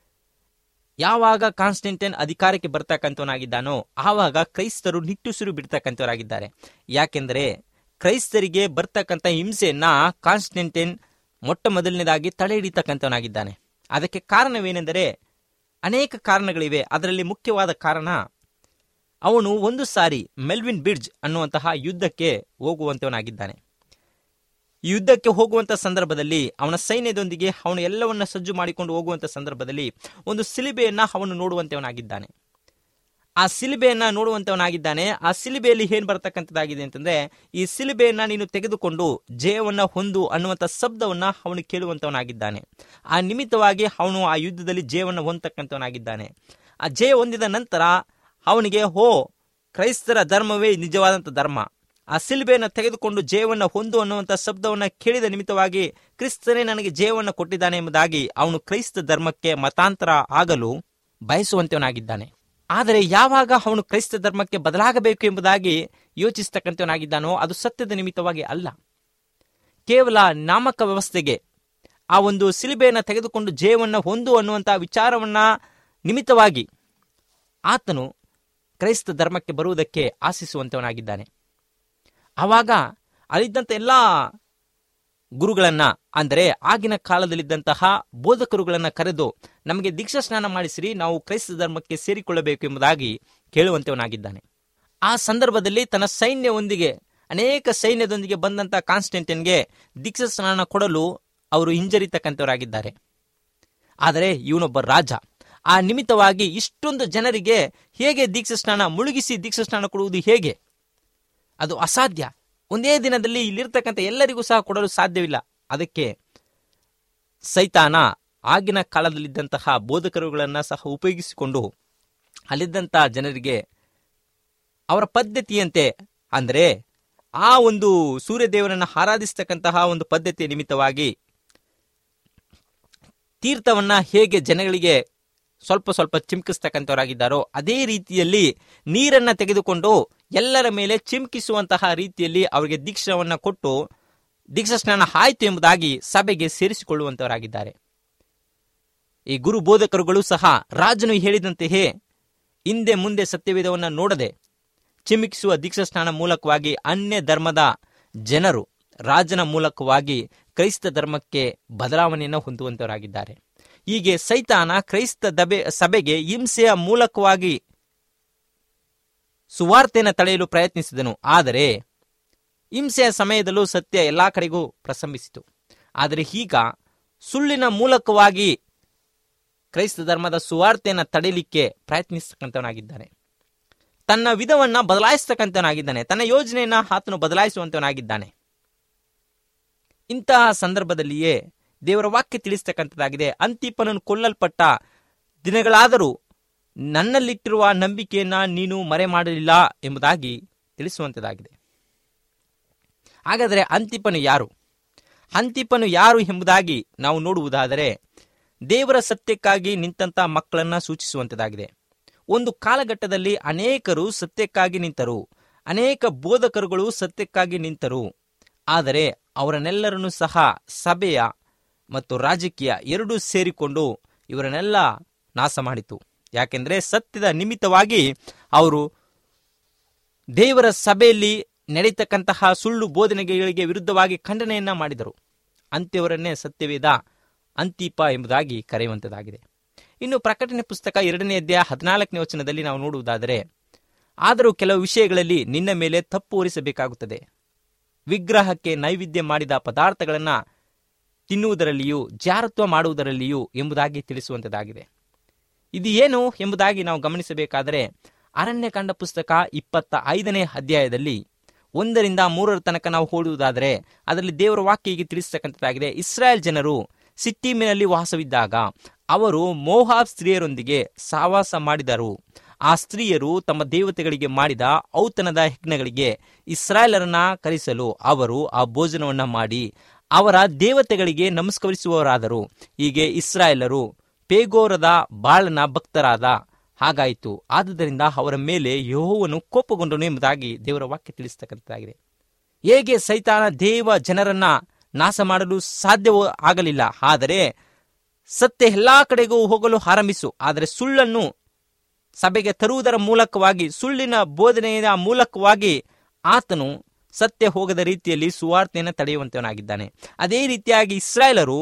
ಯಾವಾಗ ಕಾನ್ಸ್ಟೆಂಟೈನ್ ಅಧಿಕಾರಕ್ಕೆ ಬರ್ತಕ್ಕಂಥವನಾಗಿದ್ದಾನೋ ಆವಾಗ ಕ್ರೈಸ್ತರು ನಿಟ್ಟುಸಿರು ಬಿಡ್ತಕ್ಕಂಥವರಾಗಿದ್ದಾರೆ ಯಾಕೆಂದರೆ ಕ್ರೈಸ್ತರಿಗೆ ಬರ್ತಕ್ಕಂಥ ಹಿಂಸೆಯನ್ನ ಕಾನ್ಸ್ಟೆಂಟೈನ್ ಮೊಟ್ಟ ಮೊದಲನೇದಾಗಿ ತಡೆ ಹಿಡಿತಕ್ಕಂಥವನಾಗಿದ್ದಾನೆ ಅದಕ್ಕೆ ಕಾರಣವೇನೆಂದರೆ ಅನೇಕ ಕಾರಣಗಳಿವೆ ಅದರಲ್ಲಿ ಮುಖ್ಯವಾದ ಕಾರಣ ಅವನು ಒಂದು ಸಾರಿ ಮೆಲ್ವಿನ್ ಬಿಡ್ಜ್ ಅನ್ನುವಂತಹ ಯುದ್ಧಕ್ಕೆ ಹೋಗುವಂತವನಾಗಿದ್ದಾನೆ ಈ ಯುದ್ಧಕ್ಕೆ ಹೋಗುವಂತ ಸಂದರ್ಭದಲ್ಲಿ ಅವನ ಸೈನ್ಯದೊಂದಿಗೆ ಅವನು ಎಲ್ಲವನ್ನ ಸಜ್ಜು ಮಾಡಿಕೊಂಡು ಹೋಗುವಂತ ಸಂದರ್ಭದಲ್ಲಿ ಒಂದು ಸಿಲಿಬೆಯನ್ನ ಅವನು ನೋಡುವಂತವನಾಗಿದ್ದಾನೆ ಆ ಸಿಲಿಬೆಯನ್ನ ನೋಡುವಂತವನಾಗಿದ್ದಾನೆ ಆ ಸಿಲಿಬೆಯಲ್ಲಿ ಏನ್ ಬರ್ತಕ್ಕಂಥದ್ದಾಗಿದೆ ಅಂತಂದ್ರೆ ಈ ಸಿಲಿಬೆಯನ್ನ ನೀನು ತೆಗೆದುಕೊಂಡು ಜಯವನ್ನ ಹೊಂದು ಅನ್ನುವಂಥ ಶಬ್ದವನ್ನ ಅವನು ಕೇಳುವಂತವನಾಗಿದ್ದಾನೆ ಆ ನಿಮಿತ್ತವಾಗಿ ಅವನು ಆ ಯುದ್ಧದಲ್ಲಿ ಜಯವನ್ನ ಹೊಂದತಕ್ಕಂಥವನಾಗಿದ್ದಾನೆ ಆ ಜಯ ಹೊಂದಿದ ನಂತರ ಅವನಿಗೆ ಹೋ ಕ್ರೈಸ್ತರ ಧರ್ಮವೇ ನಿಜವಾದಂಥ ಧರ್ಮ ಆ ಸಿಲ್ಬೆಯನ್ನು ತೆಗೆದುಕೊಂಡು ಜಯವನ್ನ ಹೊಂದು ಅನ್ನುವಂಥ ಶಬ್ದವನ್ನ ಕೇಳಿದ ನಿಮಿತ್ತವಾಗಿ ಕ್ರಿಸ್ತನೇ ನನಗೆ ಜಯವನ್ನ ಕೊಟ್ಟಿದ್ದಾನೆ ಎಂಬುದಾಗಿ ಅವನು ಕ್ರೈಸ್ತ ಧರ್ಮಕ್ಕೆ ಮತಾಂತರ ಆಗಲು ಬಯಸುವಂತವನಾಗಿದ್ದಾನೆ ಆದರೆ ಯಾವಾಗ ಅವನು ಕ್ರೈಸ್ತ ಧರ್ಮಕ್ಕೆ ಬದಲಾಗಬೇಕು ಎಂಬುದಾಗಿ ಯೋಚಿಸ್ತಕ್ಕಂಥವನಾಗಿದ್ದಾನೋ ಅದು ಸತ್ಯದ ನಿಮಿತ್ತವಾಗಿ ಅಲ್ಲ ಕೇವಲ ನಾಮಕ ವ್ಯವಸ್ಥೆಗೆ ಆ ಒಂದು ಸಿಲಿಬೆಯನ್ನು ತೆಗೆದುಕೊಂಡು ಜಯವನ್ನ ಹೊಂದು ಅನ್ನುವಂಥ ವಿಚಾರವನ್ನ ನಿಮಿತ್ತವಾಗಿ ಆತನು ಕ್ರೈಸ್ತ ಧರ್ಮಕ್ಕೆ ಬರುವುದಕ್ಕೆ ಆಶಿಸುವಂತವನಾಗಿದ್ದಾನೆ ಆವಾಗ ಅಲ್ಲಿದ್ದಂಥ ಎಲ್ಲ ಗುರುಗಳನ್ನ ಅಂದರೆ ಆಗಿನ ಕಾಲದಲ್ಲಿದ್ದಂತಹ ಬೋಧಕರುಗಳನ್ನ ಕರೆದು ನಮಗೆ ದೀಕ್ಷಾ ಸ್ನಾನ ಮಾಡಿಸಿರಿ ನಾವು ಕ್ರೈಸ್ತ ಧರ್ಮಕ್ಕೆ ಸೇರಿಕೊಳ್ಳಬೇಕು ಎಂಬುದಾಗಿ ಕೇಳುವಂತವನಾಗಿದ್ದಾನೆ ಆ ಸಂದರ್ಭದಲ್ಲಿ ತನ್ನ ಸೈನ್ಯವೊಂದಿಗೆ ಅನೇಕ ಸೈನ್ಯದೊಂದಿಗೆ ಬಂದಂತ ಕಾನ್ಸ್ಟೆಂಟನ್ಗೆ ದೀಕ್ಷಾ ಸ್ನಾನ ಕೊಡಲು ಅವರು ಹಿಂಜರಿತಕ್ಕಂಥವರಾಗಿದ್ದಾರೆ ಆದರೆ ಇವನೊಬ್ಬ ರಾಜ ಆ ನಿಮಿತ್ತವಾಗಿ ಇಷ್ಟೊಂದು ಜನರಿಗೆ ಹೇಗೆ ದೀಕ್ಷಾ ಸ್ನಾನ ಮುಳುಗಿಸಿ ದೀಕ್ಷಾ ಸ್ನಾನ ಕೊಡುವುದು ಹೇಗೆ ಅದು ಅಸಾಧ್ಯ ಒಂದೇ ದಿನದಲ್ಲಿ ಇಲ್ಲಿರ್ತಕ್ಕಂಥ ಎಲ್ಲರಿಗೂ ಸಹ ಕೊಡಲು ಸಾಧ್ಯವಿಲ್ಲ ಅದಕ್ಕೆ ಸೈತಾನ ಆಗಿನ ಕಾಲದಲ್ಲಿದ್ದಂತಹ ಬೋಧಕರುಗಳನ್ನು ಸಹ ಉಪಯೋಗಿಸಿಕೊಂಡು ಅಲ್ಲಿದ್ದಂತಹ ಜನರಿಗೆ ಅವರ ಪದ್ಧತಿಯಂತೆ ಅಂದರೆ ಆ ಒಂದು ಸೂರ್ಯದೇವನನ್ನು ಆರಾಧಿಸ್ತಕ್ಕಂತಹ ಒಂದು ಪದ್ಧತಿಯ ನಿಮಿತ್ತವಾಗಿ ತೀರ್ಥವನ್ನ ಹೇಗೆ ಜನಗಳಿಗೆ ಸ್ವಲ್ಪ ಸ್ವಲ್ಪ ಚಿಮ್ಕಿಸ್ತಕ್ಕಂಥವರಾಗಿದ್ದಾರೋ ಅದೇ ರೀತಿಯಲ್ಲಿ ನೀರನ್ನ ತೆಗೆದುಕೊಂಡು ಎಲ್ಲರ ಮೇಲೆ ಚಿಮ್ಕಿಸುವಂತಹ ರೀತಿಯಲ್ಲಿ ಅವರಿಗೆ ದೀಕ್ಷಾವನ್ನ ಕೊಟ್ಟು ದೀಕ್ಷಾ ಸ್ನಾನ ಆಯ್ತು ಎಂಬುದಾಗಿ ಸಭೆಗೆ ಸೇರಿಸಿಕೊಳ್ಳುವಂತವರಾಗಿದ್ದಾರೆ ಈ ಗುರು ಬೋಧಕರುಗಳು ಸಹ ರಾಜನು ಹೇಳಿದಂತೆಯೇ ಹಿಂದೆ ಮುಂದೆ ಸತ್ಯವೇದವನ್ನ ನೋಡದೆ ಚಿಮಿಕಿಸುವ ದೀಕ್ಷಾ ಸ್ನಾನ ಮೂಲಕವಾಗಿ ಅನ್ಯ ಧರ್ಮದ ಜನರು ರಾಜನ ಮೂಲಕವಾಗಿ ಕ್ರೈಸ್ತ ಧರ್ಮಕ್ಕೆ ಬದಲಾವಣೆಯನ್ನು ಹೊಂದುವಂತವರಾಗಿದ್ದಾರೆ ಹೀಗೆ ಸೈತಾನ ಕ್ರೈಸ್ತ ದಬೆ ಸಭೆಗೆ ಹಿಂಸೆಯ ಮೂಲಕವಾಗಿ ಸುವಾರ್ತೆಯನ್ನು ತಡೆಯಲು ಪ್ರಯತ್ನಿಸಿದನು ಆದರೆ ಹಿಂಸೆಯ ಸಮಯದಲ್ಲೂ ಸತ್ಯ ಎಲ್ಲಾ ಕಡೆಗೂ ಪ್ರಸಂಬಿಸಿತು ಆದರೆ ಈಗ ಸುಳ್ಳಿನ ಮೂಲಕವಾಗಿ ಕ್ರೈಸ್ತ ಧರ್ಮದ ಸುವಾರ್ತೆಯನ್ನು ತಡೆಯಲಿಕ್ಕೆ ಪ್ರಯತ್ನಿಸ್ತಕ್ಕಂಥವನಾಗಿದ್ದಾನೆ ತನ್ನ ವಿಧವನ್ನ ಬದಲಾಯಿಸ್ತಕ್ಕಂಥವನಾಗಿದ್ದಾನೆ ತನ್ನ ಯೋಜನೆಯನ್ನ ಆತನು ಬದಲಾಯಿಸುವಂತವನಾಗಿದ್ದಾನೆ ಇಂತಹ ಸಂದರ್ಭದಲ್ಲಿಯೇ ದೇವರ ವಾಕ್ಯ ತಿಳಿಸ್ತಕ್ಕಂಥದ್ದಾಗಿದೆ ಅಂತಿಪನನ್ನು ಕೊಲ್ಲಲ್ಪಟ್ಟ ದಿನಗಳಾದರೂ ನನ್ನಲ್ಲಿಟ್ಟಿರುವ ನಂಬಿಕೆಯನ್ನ ನೀನು ಮರೆ ಮಾಡಲಿಲ್ಲ ಎಂಬುದಾಗಿ ತಿಳಿಸುವಂಥದ್ದಾಗಿದೆ ಹಾಗಾದರೆ ಅಂತಿಪನು ಯಾರು ಅಂತಿಪನು ಯಾರು ಎಂಬುದಾಗಿ ನಾವು ನೋಡುವುದಾದರೆ ದೇವರ ಸತ್ಯಕ್ಕಾಗಿ ನಿಂತಹ ಮಕ್ಕಳನ್ನ ಸೂಚಿಸುವಂಥದ್ದಾಗಿದೆ ಒಂದು ಕಾಲಘಟ್ಟದಲ್ಲಿ ಅನೇಕರು ಸತ್ಯಕ್ಕಾಗಿ ನಿಂತರು ಅನೇಕ ಬೋಧಕರುಗಳು ಸತ್ಯಕ್ಕಾಗಿ ನಿಂತರು ಆದರೆ ಅವರನ್ನೆಲ್ಲರನ್ನೂ ಸಹ ಸಭೆಯ ಮತ್ತು ರಾಜಕೀಯ ಎರಡೂ ಸೇರಿಕೊಂಡು ಇವರನ್ನೆಲ್ಲ ನಾಶ ಮಾಡಿತು ಯಾಕೆಂದ್ರೆ ಸತ್ಯದ ನಿಮಿತ್ತವಾಗಿ ಅವರು ದೇವರ ಸಭೆಯಲ್ಲಿ ನಡೆಯತಕ್ಕಂತಹ ಸುಳ್ಳು ಬೋಧನೆಗಳಿಗೆ ವಿರುದ್ಧವಾಗಿ ಖಂಡನೆಯನ್ನ ಮಾಡಿದರು ಅಂತ್ಯವರನ್ನೇ ಸತ್ಯವೇದ ಅಂತಿಪ ಎಂಬುದಾಗಿ ಕರೆಯುವಂಥದ್ದಾಗಿದೆ ಇನ್ನು ಪ್ರಕಟಣೆ ಪುಸ್ತಕ ಎರಡನೇ ಅಧ್ಯಾಯ ಹದಿನಾಲ್ಕನೇ ವಚನದಲ್ಲಿ ನಾವು ನೋಡುವುದಾದರೆ ಆದರೂ ಕೆಲವು ವಿಷಯಗಳಲ್ಲಿ ನಿನ್ನ ಮೇಲೆ ತಪ್ಪು ಹೊರಿಸಬೇಕಾಗುತ್ತದೆ ವಿಗ್ರಹಕ್ಕೆ ನೈವೇದ್ಯ ಮಾಡಿದ ಪದಾರ್ಥಗಳನ್ನು ತಿನ್ನುವುದರಲ್ಲಿಯೂ ಜಾರತ್ವ ಮಾಡುವುದರಲ್ಲಿಯೂ ಎಂಬುದಾಗಿ ತಿಳಿಸುವಂಥದ್ದಾಗಿದೆ ಇದು ಏನು ಎಂಬುದಾಗಿ ನಾವು ಗಮನಿಸಬೇಕಾದರೆ ಅರಣ್ಯಕಾಂಡ ಪುಸ್ತಕ ಇಪ್ಪತ್ತ ಐದನೇ ಅಧ್ಯಾಯದಲ್ಲಿ ಒಂದರಿಂದ ಮೂರರ ತನಕ ನಾವು ಓಡುವುದಾದರೆ ಅದರಲ್ಲಿ ದೇವರ ವಾಕ್ಯ ಹೀಗೆ ತಿಳಿಸ್ತಕ್ಕಂಥದ್ದಾಗಿದೆ ಇಸ್ರಾಯೇಲ್ ಜನರು ಸಿಟ್ಟಿಮಿನಲ್ಲಿ ವಾಸವಿದ್ದಾಗ ಅವರು ಮೋಹಾಬ್ ಸ್ತ್ರೀಯರೊಂದಿಗೆ ಸಹವಾಸ ಮಾಡಿದರು ಆ ಸ್ತ್ರೀಯರು ತಮ್ಮ ದೇವತೆಗಳಿಗೆ ಮಾಡಿದ ಔತಣದ ಯಜ್ಞಗಳಿಗೆ ಇಸ್ರಾಯೇಲರನ್ನ ಕರೆಸಲು ಅವರು ಆ ಭೋಜನವನ್ನ ಮಾಡಿ ಅವರ ದೇವತೆಗಳಿಗೆ ನಮಸ್ಕರಿಸುವವರಾದರು ಹೀಗೆ ಇಸ್ರಾಯೇಲರು ಪೇಗೋರದ ಬಾಳನ ಭಕ್ತರಾದ ಹಾಗಾಯಿತು ಆದುದರಿಂದ ಅವರ ಮೇಲೆ ಯಹೋವನು ಕೋಪಗೊಂಡನು ಎಂಬುದಾಗಿ ದೇವರ ವಾಕ್ಯ ತಿಳಿಸ್ತಕ್ಕಂಥದ್ದಾಗಿದೆ ಹೇಗೆ ಸೈತಾನ ದೇವ ಜನರನ್ನ ನಾಶ ಮಾಡಲು ಸಾಧ್ಯವೂ ಆಗಲಿಲ್ಲ ಆದರೆ ಸತ್ಯ ಎಲ್ಲಾ ಕಡೆಗೂ ಹೋಗಲು ಆರಂಭಿಸು ಆದರೆ ಸುಳ್ಳನ್ನು ಸಭೆಗೆ ತರುವುದರ ಮೂಲಕವಾಗಿ ಸುಳ್ಳಿನ ಬೋಧನೆಯ ಮೂಲಕವಾಗಿ ಆತನು ಸತ್ಯ ಹೋಗದ ರೀತಿಯಲ್ಲಿ ಸುವಾರ್ತೆಯನ್ನು ತಡೆಯುವಂತವನಾಗಿದ್ದಾನೆ ಅದೇ ರೀತಿಯಾಗಿ ಇಸ್ರಾಯೇಲರು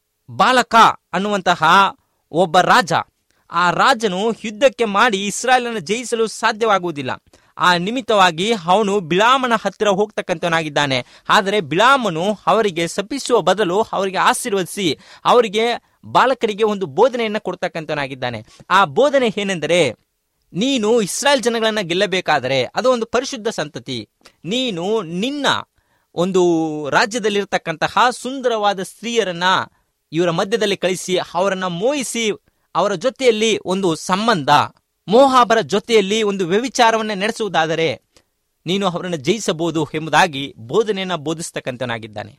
ಬಾಲಕ ಅನ್ನುವಂತಹ ಒಬ್ಬ ರಾಜ ಆ ರಾಜನು ಯುದ್ಧಕ್ಕೆ ಮಾಡಿ ಇಸ್ರಾಯೇಲನ್ನು ಜಯಿಸಲು ಸಾಧ್ಯವಾಗುವುದಿಲ್ಲ ಆ ನಿಮಿತ್ತವಾಗಿ ಅವನು ಬಿಳಾಮನ ಹತ್ತಿರ ಹೋಗ್ತಕ್ಕಂಥವನಾಗಿದ್ದಾನೆ ಆದರೆ ಬಿಳಾಮನು ಅವರಿಗೆ ಸಪಿಸುವ ಬದಲು ಅವರಿಗೆ ಆಶೀರ್ವದಿಸಿ ಅವರಿಗೆ ಬಾಲಕರಿಗೆ ಒಂದು ಬೋಧನೆಯನ್ನು ಕೊಡ್ತಕ್ಕಂಥವನಾಗಿದ್ದಾನೆ ಆ ಬೋಧನೆ ಏನೆಂದರೆ ನೀನು ಇಸ್ರಾಯೇಲ್ ಜನಗಳನ್ನ ಗೆಲ್ಲಬೇಕಾದರೆ ಅದು ಒಂದು ಪರಿಶುದ್ಧ ಸಂತತಿ ನೀನು ನಿನ್ನ ಒಂದು ರಾಜ್ಯದಲ್ಲಿರ್ತಕ್ಕಂತಹ ಸುಂದರವಾದ ಸ್ತ್ರೀಯರನ್ನ ಇವರ ಮಧ್ಯದಲ್ಲಿ ಕಳಿಸಿ ಅವರನ್ನ ಮೋಹಿಸಿ ಅವರ ಜೊತೆಯಲ್ಲಿ ಒಂದು ಸಂಬಂಧ ಮೋಹಾಬರ ಜೊತೆಯಲ್ಲಿ ಒಂದು ವ್ಯವಿಚಾರವನ್ನು ನಡೆಸುವುದಾದರೆ ನೀನು ಅವರನ್ನು ಜಯಿಸಬಹುದು ಎಂಬುದಾಗಿ ಬೋಧನೆಯನ್ನು ಬೋಧಿಸ್ತಕ್ಕಂಥನಾಗಿದ್ದಾನೆ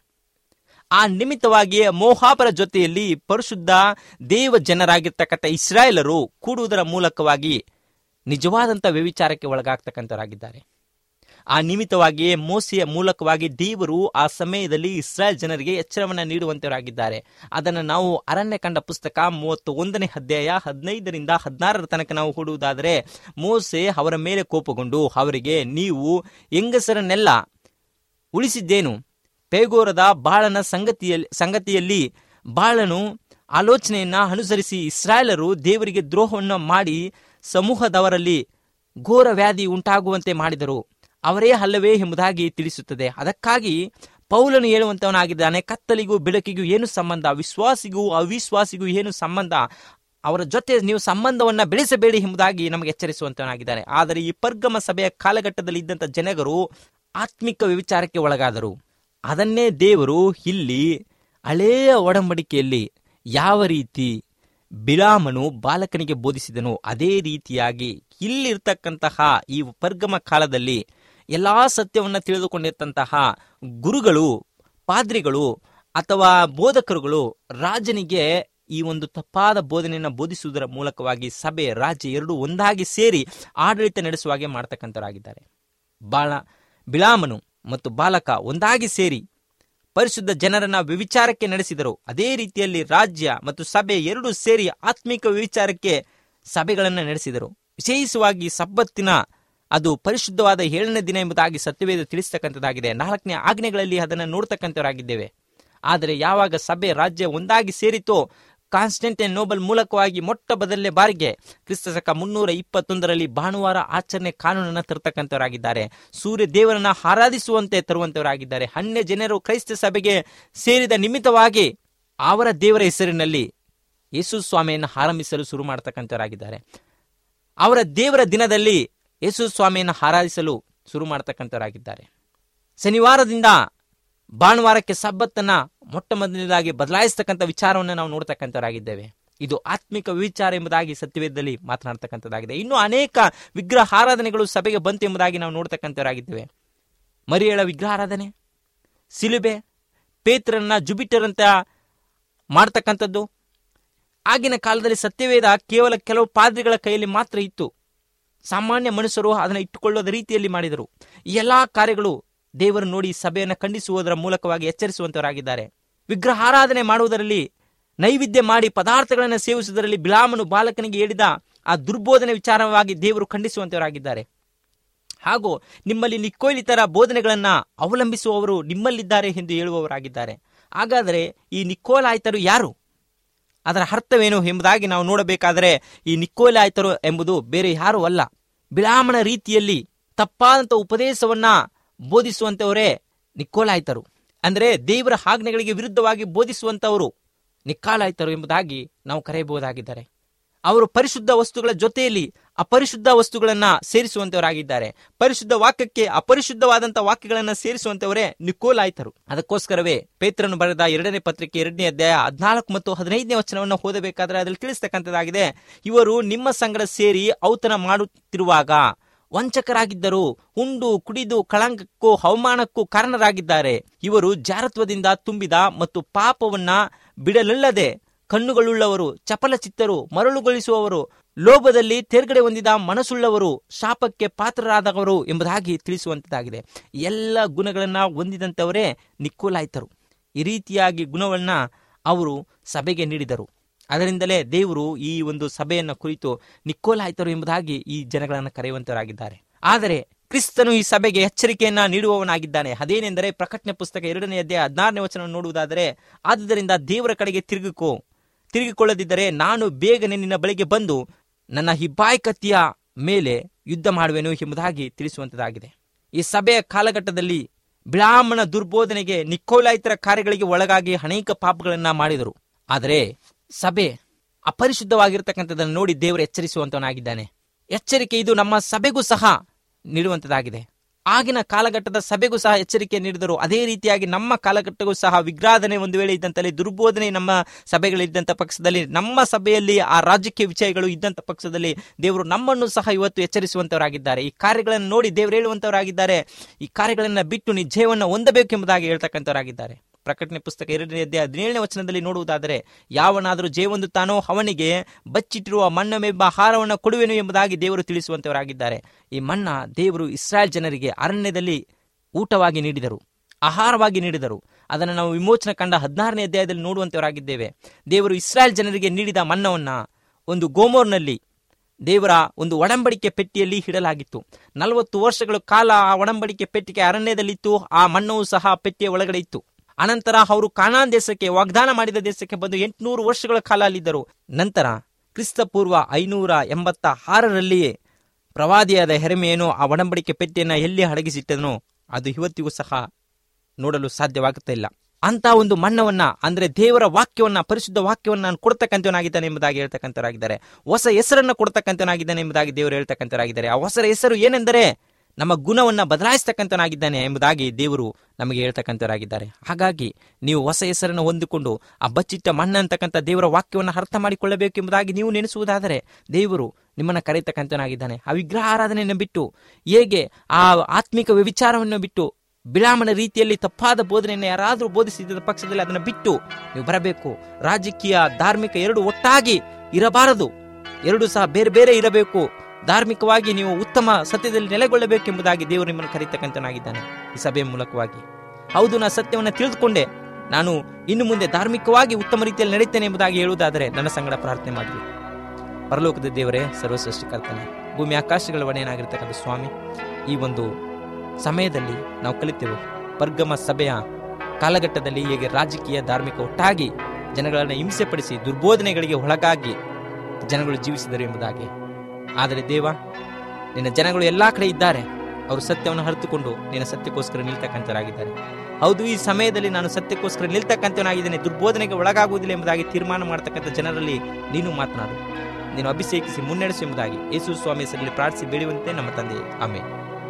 ಆ ನಿಮಿತ್ತವಾಗಿಯೇ ಮೋಹಾಬರ ಜೊತೆಯಲ್ಲಿ ಪರಿಶುದ್ಧ ದೇವ ಜನರಾಗಿರ್ತಕ್ಕಂಥ ಇಸ್ರಾಯೇಲರು ಕೂಡುವುದರ ಮೂಲಕವಾಗಿ ನಿಜವಾದಂಥ ವ್ಯವಿಚಾರಕ್ಕೆ ಒಳಗಾಗ್ತಕ್ಕಂಥವರಾಗಿದ್ದಾರೆ ಆ ನಿಮಿತ್ತವಾಗಿಯೇ ಮೋಸೆಯ ಮೂಲಕವಾಗಿ ದೇವರು ಆ ಸಮಯದಲ್ಲಿ ಇಸ್ರಾಯೇಲ್ ಜನರಿಗೆ ಎಚ್ಚರವನ್ನು ನೀಡುವಂತವರಾಗಿದ್ದಾರೆ ಅದನ್ನು ನಾವು ಅರಣ್ಯಕಾಂಡ ಪುಸ್ತಕ ಮೂವತ್ತು ಒಂದನೇ ಅಧ್ಯಾಯ ಹದಿನೈದರಿಂದ ಹದಿನಾರರ ತನಕ ನಾವು ಹೂಡುವುದಾದರೆ ಮೋಸೆ ಅವರ ಮೇಲೆ ಕೋಪಗೊಂಡು ಅವರಿಗೆ ನೀವು ಹೆಂಗಸರನ್ನೆಲ್ಲ ಉಳಿಸಿದ್ದೇನು ಪೇಗೋರದ ಬಾಳನ ಸಂಗತಿಯಲ್ಲಿ ಸಂಗತಿಯಲ್ಲಿ ಬಾಳನು ಆಲೋಚನೆಯನ್ನ ಅನುಸರಿಸಿ ಇಸ್ರಾಯೇಲರು ದೇವರಿಗೆ ದ್ರೋಹವನ್ನು ಮಾಡಿ ಸಮೂಹದವರಲ್ಲಿ ಘೋರ ವ್ಯಾಧಿ ಉಂಟಾಗುವಂತೆ ಮಾಡಿದರು ಅವರೇ ಅಲ್ಲವೇ ಎಂಬುದಾಗಿ ತಿಳಿಸುತ್ತದೆ ಅದಕ್ಕಾಗಿ ಪೌಲನು ಹೇಳುವಂತವನಾಗಿದ್ದಾನೆ ಕತ್ತಲಿಗೂ ಬೆಳಕಿಗೂ ಏನು ಸಂಬಂಧ ವಿಶ್ವಾಸಿಗೂ ಅವಿಶ್ವಾಸಿಗೂ ಏನು ಸಂಬಂಧ ಅವರ ಜೊತೆ ನೀವು ಸಂಬಂಧವನ್ನ ಬೆಳೆಸಬೇಡಿ ಎಂಬುದಾಗಿ ನಮಗೆ ಎಚ್ಚರಿಸುವಂತವನಾಗಿದ್ದಾನೆ ಆದರೆ ಈ ಪರ್ಗಮ ಸಭೆಯ ಕಾಲಘಟ್ಟದಲ್ಲಿ ಇದ್ದಂಥ ಜನಗರು ಆತ್ಮಿಕ ವಿಚಾರಕ್ಕೆ ಒಳಗಾದರು ಅದನ್ನೇ ದೇವರು ಇಲ್ಲಿ ಹಳೆಯ ಒಡಂಬಡಿಕೆಯಲ್ಲಿ ಯಾವ ರೀತಿ ಬಿಳಾಮನು ಬಾಲಕನಿಗೆ ಬೋಧಿಸಿದನು ಅದೇ ರೀತಿಯಾಗಿ ಇಲ್ಲಿರ್ತಕ್ಕಂತಹ ಈ ಪರ್ಗಮ ಕಾಲದಲ್ಲಿ ಎಲ್ಲಾ ಸತ್ಯವನ್ನು ತಿಳಿದುಕೊಂಡಿರ್ತಂತಹ ಗುರುಗಳು ಪಾದ್ರಿಗಳು ಅಥವಾ ಬೋಧಕರುಗಳು ರಾಜನಿಗೆ ಈ ಒಂದು ತಪ್ಪಾದ ಬೋಧನೆಯನ್ನು ಬೋಧಿಸುವುದರ ಮೂಲಕವಾಗಿ ಸಭೆ ರಾಜ್ಯ ಎರಡೂ ಒಂದಾಗಿ ಸೇರಿ ಆಡಳಿತ ನಡೆಸುವ ಹಾಗೆ ಮಾಡ್ತಕ್ಕಂಥವರಾಗಿದ್ದಾರೆ ಬಾಳ ಬಿಳಾಮನು ಮತ್ತು ಬಾಲಕ ಒಂದಾಗಿ ಸೇರಿ ಪರಿಶುದ್ಧ ಜನರನ್ನ ವ್ಯವಿಚಾರಕ್ಕೆ ನಡೆಸಿದರು ಅದೇ ರೀತಿಯಲ್ಲಿ ರಾಜ್ಯ ಮತ್ತು ಸಭೆ ಎರಡೂ ಸೇರಿ ಆತ್ಮಿಕ ವ್ಯವಿಚಾರಕ್ಕೆ ಸಭೆಗಳನ್ನು ನಡೆಸಿದರು ವಿಶೇಷವಾಗಿ ಸಬ್ಬತ್ತಿನ ಅದು ಪರಿಶುದ್ಧವಾದ ಏಳನೇ ದಿನ ಎಂಬುದಾಗಿ ಸತ್ಯವೇದ ತಿಳಿಸ್ತಕ್ಕಂಥದ್ದಾಗಿದೆ ನಾಲ್ಕನೇ ಆಜ್ಞೆಗಳಲ್ಲಿ ಅದನ್ನು ನೋಡ್ತಕ್ಕಂಥವರಾಗಿದ್ದೇವೆ ಆದರೆ ಯಾವಾಗ ಸಭೆ ರಾಜ್ಯ ಒಂದಾಗಿ ಸೇರಿತೋ ಕಾನ್ಸ್ಟೆಂಟೈನ್ ನೋಬಲ್ ಮೂಲಕವಾಗಿ ಮೊಟ್ಟ ಮೊದಲನೇ ಬಾರಿಗೆ ಕ್ರಿಸ್ತಶಕ ಮುನ್ನೂರ ಇಪ್ಪತ್ತೊಂದರಲ್ಲಿ ಭಾನುವಾರ ಆಚರಣೆ ಕಾನೂನನ್ನು ತರ್ತಕ್ಕಂಥವರಾಗಿದ್ದಾರೆ ಸೂರ್ಯ ದೇವರನ್ನ ಆರಾಧಿಸುವಂತೆ ತರುವಂತವರಾಗಿದ್ದಾರೆ ಅನ್ಯ ಜನರು ಕ್ರೈಸ್ತ ಸಭೆಗೆ ಸೇರಿದ ನಿಮಿತ್ತವಾಗಿ ಅವರ ದೇವರ ಹೆಸರಿನಲ್ಲಿ ಯೇಸು ಸ್ವಾಮಿಯನ್ನು ಆರಂಭಿಸಲು ಶುರು ಮಾಡತಕ್ಕಂಥವರಾಗಿದ್ದಾರೆ ಅವರ ದೇವರ ದಿನದಲ್ಲಿ ಯೇಸು ಸ್ವಾಮಿಯನ್ನು ಆರಾಧಿಸಲು ಶುರು ಮಾಡತಕ್ಕಂಥವರಾಗಿದ್ದಾರೆ ಶನಿವಾರದಿಂದ ಭಾನುವಾರಕ್ಕೆ ಸಬ್ಬತ್ತನ್ನ ಮೊಟ್ಟ ಮೊದಲನೇದಾಗಿ ಬದಲಾಯಿಸ್ತಕ್ಕಂಥ ವಿಚಾರವನ್ನು ನಾವು ನೋಡ್ತಕ್ಕಂಥವರಾಗಿದ್ದೇವೆ ಇದು ಆತ್ಮಿಕ ವಿಚಾರ ಎಂಬುದಾಗಿ ಸತ್ಯವೇದದಲ್ಲಿ ಮಾತನಾಡ್ತಕ್ಕಂಥದ್ದಾಗಿದೆ ಇನ್ನು ಅನೇಕ ವಿಗ್ರಹ ಆರಾಧನೆಗಳು ಸಭೆಗೆ ಬಂತು ಎಂಬುದಾಗಿ ನಾವು ನೋಡ್ತಕ್ಕಂಥವರಾಗಿದ್ದೇವೆ ಮರಿಯಳ ವಿಗ್ರಹಾರಾಧನೆ ಸಿಲುಬೆ ಪೇತ್ರನ್ನ ಜುಬಿಟರ್ ಅಂತ ಮಾಡ್ತಕ್ಕಂಥದ್ದು ಆಗಿನ ಕಾಲದಲ್ಲಿ ಸತ್ಯವೇದ ಕೇವಲ ಕೆಲವು ಪಾದ್ರಿಗಳ ಕೈಯಲ್ಲಿ ಮಾತ್ರ ಇತ್ತು ಸಾಮಾನ್ಯ ಮನುಷ್ಯರು ಅದನ್ನು ಇಟ್ಟುಕೊಳ್ಳೋದ ರೀತಿಯಲ್ಲಿ ಮಾಡಿದರು ಈ ಎಲ್ಲಾ ಕಾರ್ಯಗಳು ದೇವರು ನೋಡಿ ಸಭೆಯನ್ನು ಖಂಡಿಸುವುದರ ಮೂಲಕವಾಗಿ ಎಚ್ಚರಿಸುವಂತವರಾಗಿದ್ದಾರೆ ವಿಗ್ರಹಾರಾಧನೆ ಮಾಡುವುದರಲ್ಲಿ ನೈವೇದ್ಯ ಮಾಡಿ ಪದಾರ್ಥಗಳನ್ನು ಸೇವಿಸುವುದರಲ್ಲಿ ಬಿಳಾಮನು ಬಾಲಕನಿಗೆ ಹೇಳಿದ ಆ ದುರ್ಬೋಧನೆ ವಿಚಾರವಾಗಿ ದೇವರು ಖಂಡಿಸುವಂತವರಾಗಿದ್ದಾರೆ ಹಾಗೂ ನಿಮ್ಮಲ್ಲಿ ನಿಕ್ಕೋಲಿತರ ಬೋಧನೆಗಳನ್ನ ಅವಲಂಬಿಸುವವರು ನಿಮ್ಮಲ್ಲಿದ್ದಾರೆ ಎಂದು ಹೇಳುವವರಾಗಿದ್ದಾರೆ ಹಾಗಾದರೆ ಈ ನಿಕ್ಕೋಲಾಯ್ತರು ಯಾರು ಅದರ ಅರ್ಥವೇನು ಎಂಬುದಾಗಿ ನಾವು ನೋಡಬೇಕಾದರೆ ಈ ನಿಕ್ಕೋಲಾಯ್ತರು ಎಂಬುದು ಬೇರೆ ಯಾರೂ ಅಲ್ಲ ಬಿಳಾಮನ ರೀತಿಯಲ್ಲಿ ತಪ್ಪಾದಂಥ ಉಪದೇಶವನ್ನ ಬೋಧಿಸುವಂತವರೇ ನಿಕ್ಕೋಲಾಯ್ತರು ಅಂದರೆ ದೇವರ ಆಜ್ಞೆಗಳಿಗೆ ವಿರುದ್ಧವಾಗಿ ಬೋಧಿಸುವಂತವರು ನಿಕ್ಕಾಲಾಯ್ತರು ಎಂಬುದಾಗಿ ನಾವು ಕರೆಯಬಹುದಾಗಿದ್ದಾರೆ ಅವರು ಪರಿಶುದ್ಧ ವಸ್ತುಗಳ ಜೊತೆಯಲ್ಲಿ ಅಪರಿಶುದ್ಧ ವಸ್ತುಗಳನ್ನ ಸೇರಿಸುವಂತವರಾಗಿದ್ದಾರೆ ಪರಿಶುದ್ಧ ವಾಕ್ಯಕ್ಕೆ ಅಪರಿಶುದ್ಧವಾದಂಥ ವಾಕ್ಯಗಳನ್ನ ಸೇರಿಸುವಂತವರೇ ನಿಕೋಲಾಯ್ತರು ಅದಕ್ಕೋಸ್ಕರವೇ ಪೇತ್ರನು ಬರೆದ ಎರಡನೇ ಪತ್ರಿಕೆ ಎರಡನೇ ಅಧ್ಯಾಯ ಹದಿನಾಲ್ಕು ಮತ್ತು ಹದಿನೈದನೇ ವಚನವನ್ನು ಓದಬೇಕಾದ್ರೆ ಅದರಲ್ಲಿ ತಿಳಿಸ್ತಕ್ಕಂಥದ್ದಾಗಿದೆ ಇವರು ನಿಮ್ಮ ಸಂಗಡ ಸೇರಿ ಔತಣ ಮಾಡುತ್ತಿರುವಾಗ ವಂಚಕರಾಗಿದ್ದರು ಉಂಡು ಕುಡಿದು ಕಳಂಕಕ್ಕೂ ಅವಮಾನಕ್ಕೂ ಕಾರಣರಾಗಿದ್ದಾರೆ ಇವರು ಜಾರತ್ವದಿಂದ ತುಂಬಿದ ಮತ್ತು ಪಾಪವನ್ನ ಬಿಡಲಲ್ಲದೆ ಕಣ್ಣುಗಳುಳ್ಳವರು ಚಪಲ ಚಿತ್ತರು ಮರಳುಗೊಳಿಸುವವರು ಲೋಭದಲ್ಲಿ ತೇರ್ಗಡೆ ಹೊಂದಿದ ಮನಸ್ಸುಳ್ಳವರು ಶಾಪಕ್ಕೆ ಪಾತ್ರರಾದವರು ಎಂಬುದಾಗಿ ತಿಳಿಸುವಂತದ್ದಾಗಿದೆ ಎಲ್ಲ ಗುಣಗಳನ್ನ ಹೊಂದಿದಂಥವರೇ ನಿಕ್ಕೋಲಾಯ್ತರು ಈ ರೀತಿಯಾಗಿ ಗುಣವನ್ನ ಅವರು ಸಭೆಗೆ ನೀಡಿದರು ಅದರಿಂದಲೇ ದೇವರು ಈ ಒಂದು ಸಭೆಯನ್ನು ಕುರಿತು ನಿಕ್ಕೋಲಾಯ್ತರು ಎಂಬುದಾಗಿ ಈ ಜನಗಳನ್ನು ಕರೆಯುವಂತರಾಗಿದ್ದಾರೆ ಆದರೆ ಕ್ರಿಸ್ತನು ಈ ಸಭೆಗೆ ಎಚ್ಚರಿಕೆಯನ್ನ ನೀಡುವವನಾಗಿದ್ದಾನೆ ಅದೇನೆಂದರೆ ಪ್ರಕಟಣೆ ಪುಸ್ತಕ ಎರಡನೇ ಅಧ್ಯಾಯ ಹದಿನಾರನೇ ವಚನ ನೋಡುವುದಾದರೆ ಆದುದರಿಂದ ದೇವರ ಕಡೆಗೆ ತಿರುಗಿಕೋ ತಿರುಗಿಕೊಳ್ಳದಿದ್ದರೆ ನಾನು ಬೇಗನೆ ನಿನ್ನ ಬಳಿಗೆ ಬಂದು ನನ್ನ ಹಿಬ್ಬಾಯಿ ಕತ್ತಿಯ ಮೇಲೆ ಯುದ್ಧ ಮಾಡುವೆನು ಎಂಬುದಾಗಿ ತಿಳಿಸುವಂತದಾಗಿದೆ ಈ ಸಭೆಯ ಕಾಲಘಟ್ಟದಲ್ಲಿ ಬ್ರಾಹ್ಮಣ ದುರ್ಬೋಧನೆಗೆ ನಿಕ್ಕೋಲಾಯಿತರ ಕಾರ್ಯಗಳಿಗೆ ಒಳಗಾಗಿ ಅನೇಕ ಪಾಪಗಳನ್ನ ಮಾಡಿದರು ಆದರೆ ಸಭೆ ಅಪರಿಶುದ್ಧವಾಗಿರ್ತಕ್ಕಂಥದ್ದನ್ನು ನೋಡಿ ದೇವರು ಎಚ್ಚರಿಸುವಂತವನಾಗಿದ್ದಾನೆ ಎಚ್ಚರಿಕೆ ಇದು ನಮ್ಮ ಸಭೆಗೂ ಸಹ ನೀಡುವಂತದಾಗಿದೆ ಆಗಿನ ಕಾಲಘಟ್ಟದ ಸಭೆಗೂ ಸಹ ಎಚ್ಚರಿಕೆ ನೀಡಿದರು ಅದೇ ರೀತಿಯಾಗಿ ನಮ್ಮ ಕಾಲಘಟ್ಟಗೂ ಸಹ ವಿಗ್ರಾಧನೆ ಒಂದು ವೇಳೆ ಇದ್ದಂತಲ್ಲಿ ದುರ್ಬೋಧನೆ ನಮ್ಮ ಸಭೆಗಳಿದ್ದಂಥ ಪಕ್ಷದಲ್ಲಿ ನಮ್ಮ ಸಭೆಯಲ್ಲಿ ಆ ರಾಜಕೀಯ ವಿಷಯಗಳು ಇದ್ದಂಥ ಪಕ್ಷದಲ್ಲಿ ದೇವರು ನಮ್ಮನ್ನು ಸಹ ಇವತ್ತು ಎಚ್ಚರಿಸುವಂತವರಾಗಿದ್ದಾರೆ ಈ ಕಾರ್ಯಗಳನ್ನು ನೋಡಿ ದೇವರು ಹೇಳುವಂತವರಾಗಿದ್ದಾರೆ ಈ ಕಾರ್ಯಗಳನ್ನು ಬಿಟ್ಟು ನಿಜವನ್ನು ಹೊಂದಬೇಕೆಂಬುದಾಗಿ ಹೇಳ್ತಕ್ಕಂಥವರಾಗಿದ್ದಾರೆ ಪ್ರಕಟಣೆ ಪುಸ್ತಕ ಎರಡನೇ ಅಧ್ಯಾಯ ಹದಿನೇಳನೇ ವಚನದಲ್ಲಿ ನೋಡುವುದಾದರೆ ಯಾವನಾದರೂ ಜೇವೊಂದುತ್ತಾನೋ ಅವನಿಗೆ ಬಚ್ಚಿಟ್ಟಿರುವ ಮಣ್ಣಮೆಂಬ ಆಹಾರವನ್ನು ಕೊಡುವೆನು ಎಂಬುದಾಗಿ ದೇವರು ತಿಳಿಸುವಂತವರಾಗಿದ್ದಾರೆ ಈ ಮನ್ನ ದೇವರು ಇಸ್ರಾಯೇಲ್ ಜನರಿಗೆ ಅರಣ್ಯದಲ್ಲಿ ಊಟವಾಗಿ ನೀಡಿದರು ಆಹಾರವಾಗಿ ನೀಡಿದರು ಅದನ್ನು ನಾವು ವಿಮೋಚನ ಕಂಡ ಹದಿನಾರನೇ ಅಧ್ಯಾಯದಲ್ಲಿ ನೋಡುವಂತವರಾಗಿದ್ದೇವೆ ದೇವರು ಇಸ್ರಾಯೇಲ್ ಜನರಿಗೆ ನೀಡಿದ ಮನ್ನವನ್ನ ಒಂದು ಗೋಮೋರ್ನಲ್ಲಿ ದೇವರ ಒಂದು ಒಡಂಬಡಿಕೆ ಪೆಟ್ಟಿಯಲ್ಲಿ ಇಡಲಾಗಿತ್ತು ನಲವತ್ತು ವರ್ಷಗಳ ಕಾಲ ಆ ಒಡಂಬಡಿಕೆ ಪೆಟ್ಟಿಗೆ ಅರಣ್ಯದಲ್ಲಿತ್ತು ಆ ಮಣ್ಣವು ಸಹ ಪೆಟ್ಟಿಯ ಒಳಗಡೆ ಇತ್ತು ಅನಂತರ ಅವರು ಕಾನಾನ್ ದೇಶಕ್ಕೆ ವಾಗ್ದಾನ ಮಾಡಿದ ದೇಶಕ್ಕೆ ಬಂದು ಎಂಟುನೂರು ವರ್ಷಗಳ ಕಾಲ ಅಲ್ಲಿದ್ದರು ನಂತರ ಕ್ರಿಸ್ತಪೂರ್ವ ಐನೂರ ಎಂಬತ್ತ ಆರರಲ್ಲಿಯೇ ಪ್ರವಾದಿಯಾದ ಹೆರಮೆಯೇನು ಆ ಒಡಂಬಡಿಕೆ ಪೆಟ್ಟಿಯನ್ನು ಎಲ್ಲಿ ಅಡಗಿಸಿಟ್ಟನೋ ಅದು ಇವತ್ತಿಗೂ ಸಹ ನೋಡಲು ಸಾಧ್ಯವಾಗುತ್ತಾ ಇಲ್ಲ ಅಂತ ಒಂದು ಮಣ್ಣವನ್ನ ಅಂದ್ರೆ ದೇವರ ವಾಕ್ಯವನ್ನ ಪರಿಶುದ್ಧ ವಾಕ್ಯವನ್ನ ನಾನು ಕೊಡ್ತಕ್ಕಂಥವನಾಗಿದ್ದಾನೆ ಎಂಬುದಾಗಿ ಹೇಳ್ತಕ್ಕಂಥವರಾಗಿದ್ದಾರೆ ಹೊಸ ಹೆಸರನ್ನ ಕೊಡ್ತಕ್ಕಂಥವನಾಗಿದ್ದಾನೆ ಎಂಬುದಾಗಿ ದೇವರು ಹೇಳ್ತಕ್ಕಂಥವರಾಗಿದ್ದಾರೆ ಆ ಹೊಸ ಹೆಸರು ಏನೆಂದರೆ ನಮ್ಮ ಗುಣವನ್ನ ಬದಲಾಯಿಸ್ತಕ್ಕಂಥವನಾಗಿದ್ದಾನೆ ಎಂಬುದಾಗಿ ದೇವರು ನಮಗೆ ಹೇಳ್ತಕ್ಕಂಥವರಾಗಿದ್ದಾರೆ ಹಾಗಾಗಿ ನೀವು ಹೊಸ ಹೆಸರನ್ನು ಹೊಂದಿಕೊಂಡು ಆ ಬಚ್ಚಿಟ್ಟ ಮಣ್ಣ ಅಂತಕ್ಕಂಥ ದೇವರ ವಾಕ್ಯವನ್ನು ಅರ್ಥ ಮಾಡಿಕೊಳ್ಳಬೇಕು ಎಂಬುದಾಗಿ ನೀವು ನೆನೆಸುವುದಾದರೆ ದೇವರು ನಿಮ್ಮನ್ನು ಕರೆಯತಕ್ಕಂಥವನಾಗಿದ್ದಾನೆ ಆ ವಿಗ್ರಹ ಆರಾಧನೆಯನ್ನು ಬಿಟ್ಟು ಹೇಗೆ ಆ ಆತ್ಮಿಕ ವಿಚಾರವನ್ನು ಬಿಟ್ಟು ಬಿಳಾಮನ ರೀತಿಯಲ್ಲಿ ತಪ್ಪಾದ ಬೋಧನೆಯನ್ನು ಯಾರಾದರೂ ಬೋಧಿಸಿದ ಪಕ್ಷದಲ್ಲಿ ಅದನ್ನು ಬಿಟ್ಟು ನೀವು ಬರಬೇಕು ರಾಜಕೀಯ ಧಾರ್ಮಿಕ ಎರಡು ಒಟ್ಟಾಗಿ ಇರಬಾರದು ಎರಡು ಸಹ ಬೇರೆ ಬೇರೆ ಇರಬೇಕು ಧಾರ್ಮಿಕವಾಗಿ ನೀವು ಉತ್ತಮ ಸತ್ಯದಲ್ಲಿ ನೆಲೆಗೊಳ್ಳಬೇಕೆಂಬುದಾಗಿ ದೇವರು ನಿಮ್ಮನ್ನು ಕರೀತಕ್ಕಂಥನಾಗಿದ್ದಾನೆ ಈ ಸಭೆಯ ಮೂಲಕವಾಗಿ ಹೌದು ನಾ ಸತ್ಯವನ್ನು ತಿಳಿದುಕೊಂಡೆ ನಾನು ಇನ್ನು ಮುಂದೆ ಧಾರ್ಮಿಕವಾಗಿ ಉತ್ತಮ ರೀತಿಯಲ್ಲಿ ನಡೀತೇನೆ ಎಂಬುದಾಗಿ ಹೇಳುವುದಾದರೆ ನನ್ನ ಸಂಗಡ ಪ್ರಾರ್ಥನೆ ಮಾಡಿ ಪರಲೋಕದ ದೇವರೇ ಸರ್ವಸೃಷ್ಟಿಕರ್ತನೆ ಭೂಮಿ ಆಕಾಶಗಳ ಒಡೆಯನಾಗಿರ್ತಕ್ಕಂಥ ಸ್ವಾಮಿ ಈ ಒಂದು ಸಮಯದಲ್ಲಿ ನಾವು ಕಲಿತೇವೆ ಪರ್ಗಮ ಸಭೆಯ ಕಾಲಘಟ್ಟದಲ್ಲಿ ಹೇಗೆ ರಾಜಕೀಯ ಧಾರ್ಮಿಕ ಒಟ್ಟಾಗಿ ಜನಗಳನ್ನು ಹಿಂಸೆಪಡಿಸಿ ದುರ್ಬೋಧನೆಗಳಿಗೆ ಒಳಗಾಗಿ ಜನಗಳು ಜೀವಿಸಿದರು ಎಂಬುದಾಗಿ ಆದರೆ ದೇವ ನಿನ್ನ ಜನಗಳು ಎಲ್ಲಾ ಕಡೆ ಇದ್ದಾರೆ ಅವರು ಸತ್ಯವನ್ನು ಅರಿತುಕೊಂಡು ನಿನ್ನ ಸತ್ಯಕ್ಕೋಸ್ಕರ ನಿಲ್ತಕ್ಕಂಥವರಾಗಿದ್ದಾರೆ ಹೌದು ಈ ಸಮಯದಲ್ಲಿ ನಾನು ಸತ್ಯಕ್ಕೋಸ್ಕರ ನಿಲ್ತಕ್ಕಂಥವನಾಗಿದ್ದೇನೆ ದುರ್ಬೋಧನೆಗೆ ಒಳಗಾಗುವುದಿಲ್ಲ ಎಂಬುದಾಗಿ ತೀರ್ಮಾನ ಮಾಡತಕ್ಕಂಥ ಜನರಲ್ಲಿ ನೀನು ಮಾತನಾಡು ನೀನು ಅಭಿಷೇಕಿಸಿ ಮುನ್ನಡೆಸು ಎಂಬುದಾಗಿ ಯೇಸು ಸ್ವಾಮಿ ಹೆಸರಲ್ಲಿ ಪ್ರಾರ್ಥಿಸಿ ಬೇಡುವಂತೆ ನಮ್ಮ ತಂದೆ ಆಮೇಲೆ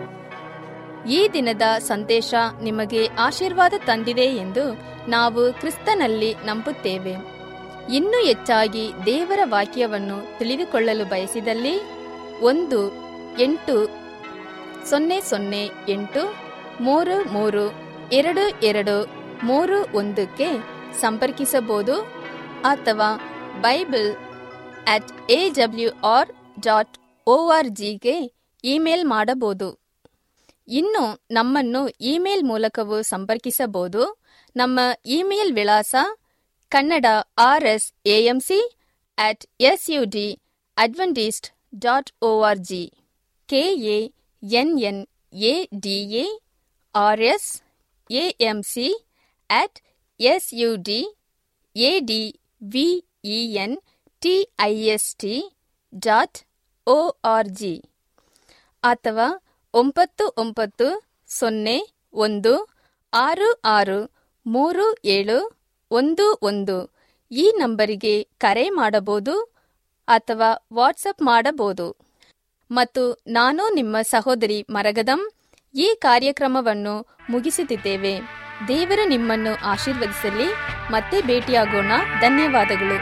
ಈ ದಿನದ ಸಂದೇಶ ನಿಮಗೆ ಆಶೀರ್ವಾದ ತಂದಿದೆ ಎಂದು ನಾವು ಕ್ರಿಸ್ತನಲ್ಲಿ ನಂಬುತ್ತೇವೆ ಇನ್ನೂ ಹೆಚ್ಚಾಗಿ ದೇವರ ವಾಕ್ಯವನ್ನು ತಿಳಿದುಕೊಳ್ಳಲು ಬಯಸಿದಲ್ಲಿ ಒಂದು ಎಂಟು ಸೊನ್ನೆ ಸೊನ್ನೆ ಎಂಟು ಮೂರು ಮೂರು ಎರಡು ಎರಡು ಮೂರು ಒಂದಕ್ಕೆ ಸಂಪರ್ಕಿಸಬಹುದು ಅಥವಾ Bible at A W R dot O R ಜಿಗೆ ಇಮೇಲ್ ಮಾಡಬಹುದು ಇನ್ನು ನಮ್ಮನ್ನು ಇಮೇಲ್ ಮೂಲಕವೂ ಸಂಪರ್ಕಿಸಬಹುದು ನಮ್ಮ ಇಮೇಲ್ ವಿಳಾಸ Kannada R S A M C at S U D Adventist dot O R G K A N N A D A R S A M C at S U D A D V E N T I S T dot O R G ಅಥವಾ ಒಂಬತ್ತು ಒಂಬತ್ತು ಸೊನ್ನೆ ಒಂದು ಆರು ಆರು ಮೂರು ಏಳು ಒಂದು ಒಂದು ಈ ನಂಬರಿಗೆ ಕರೆ ಮಾಡಬಹುದು ಅಥವಾ ವಾಟ್ಸಪ್ ಮಾಡಬಹುದು ಮತ್ತು ನಾನು ನಿಮ್ಮ ಸಹೋದರಿ ಮರಗದಂ ಈ ಕಾರ್ಯಕ್ರಮವನ್ನು ಮುಗಿಸುತ್ತಿದ್ದೇವೆ ದೇವರು ನಿಮ್ಮನ್ನು ಆಶೀರ್ವದಿಸಲಿ ಮತ್ತೆ ಭೇಟಿಯಾಗೋಣ ಧನ್ಯವಾದಗಳು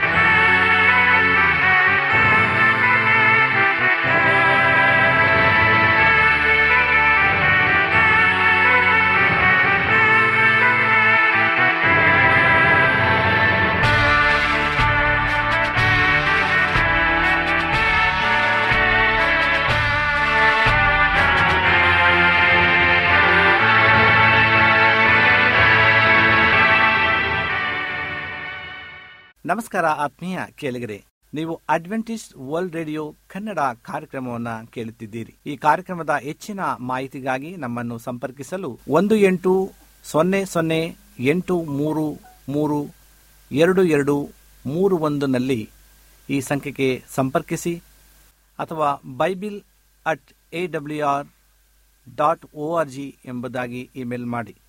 ನಮಸ್ಕಾರ ಆತ್ಮೀಯ ಕೇಳಿಗರೆ ನೀವು ಅಡ್ವೆಂಟಿಸ್ಟ್ ವರ್ಲ್ಡ್ ರೇಡಿಯೋ ಕನ್ನಡ ಕಾರ್ಯಕ್ರಮವನ್ನ ಕೇಳುತ್ತಿದ್ದೀರಿ ಈ ಕಾರ್ಯಕ್ರಮದ ಹೆಚ್ಚಿನ ಮಾಹಿತಿಗಾಗಿ ನಮ್ಮನ್ನು ಸಂಪರ್ಕಿಸಲು ಒಂದು ಎಂಟು ಸೊನ್ನೆ ಸೊನ್ನೆ ಎಂಟು ಮೂರು ಮೂರು ಎರಡು ಎರಡು ಮೂರು ಒಂದನಲ್ಲಿ ಈ ಸಂಖ್ಯೆಗೆ ಸಂಪರ್ಕಿಸಿ ಅಥವಾ Bible at A W R dot O R G ಎಂಬುದಾಗಿ ಇಮೇಲ್ ಮಾಡಿ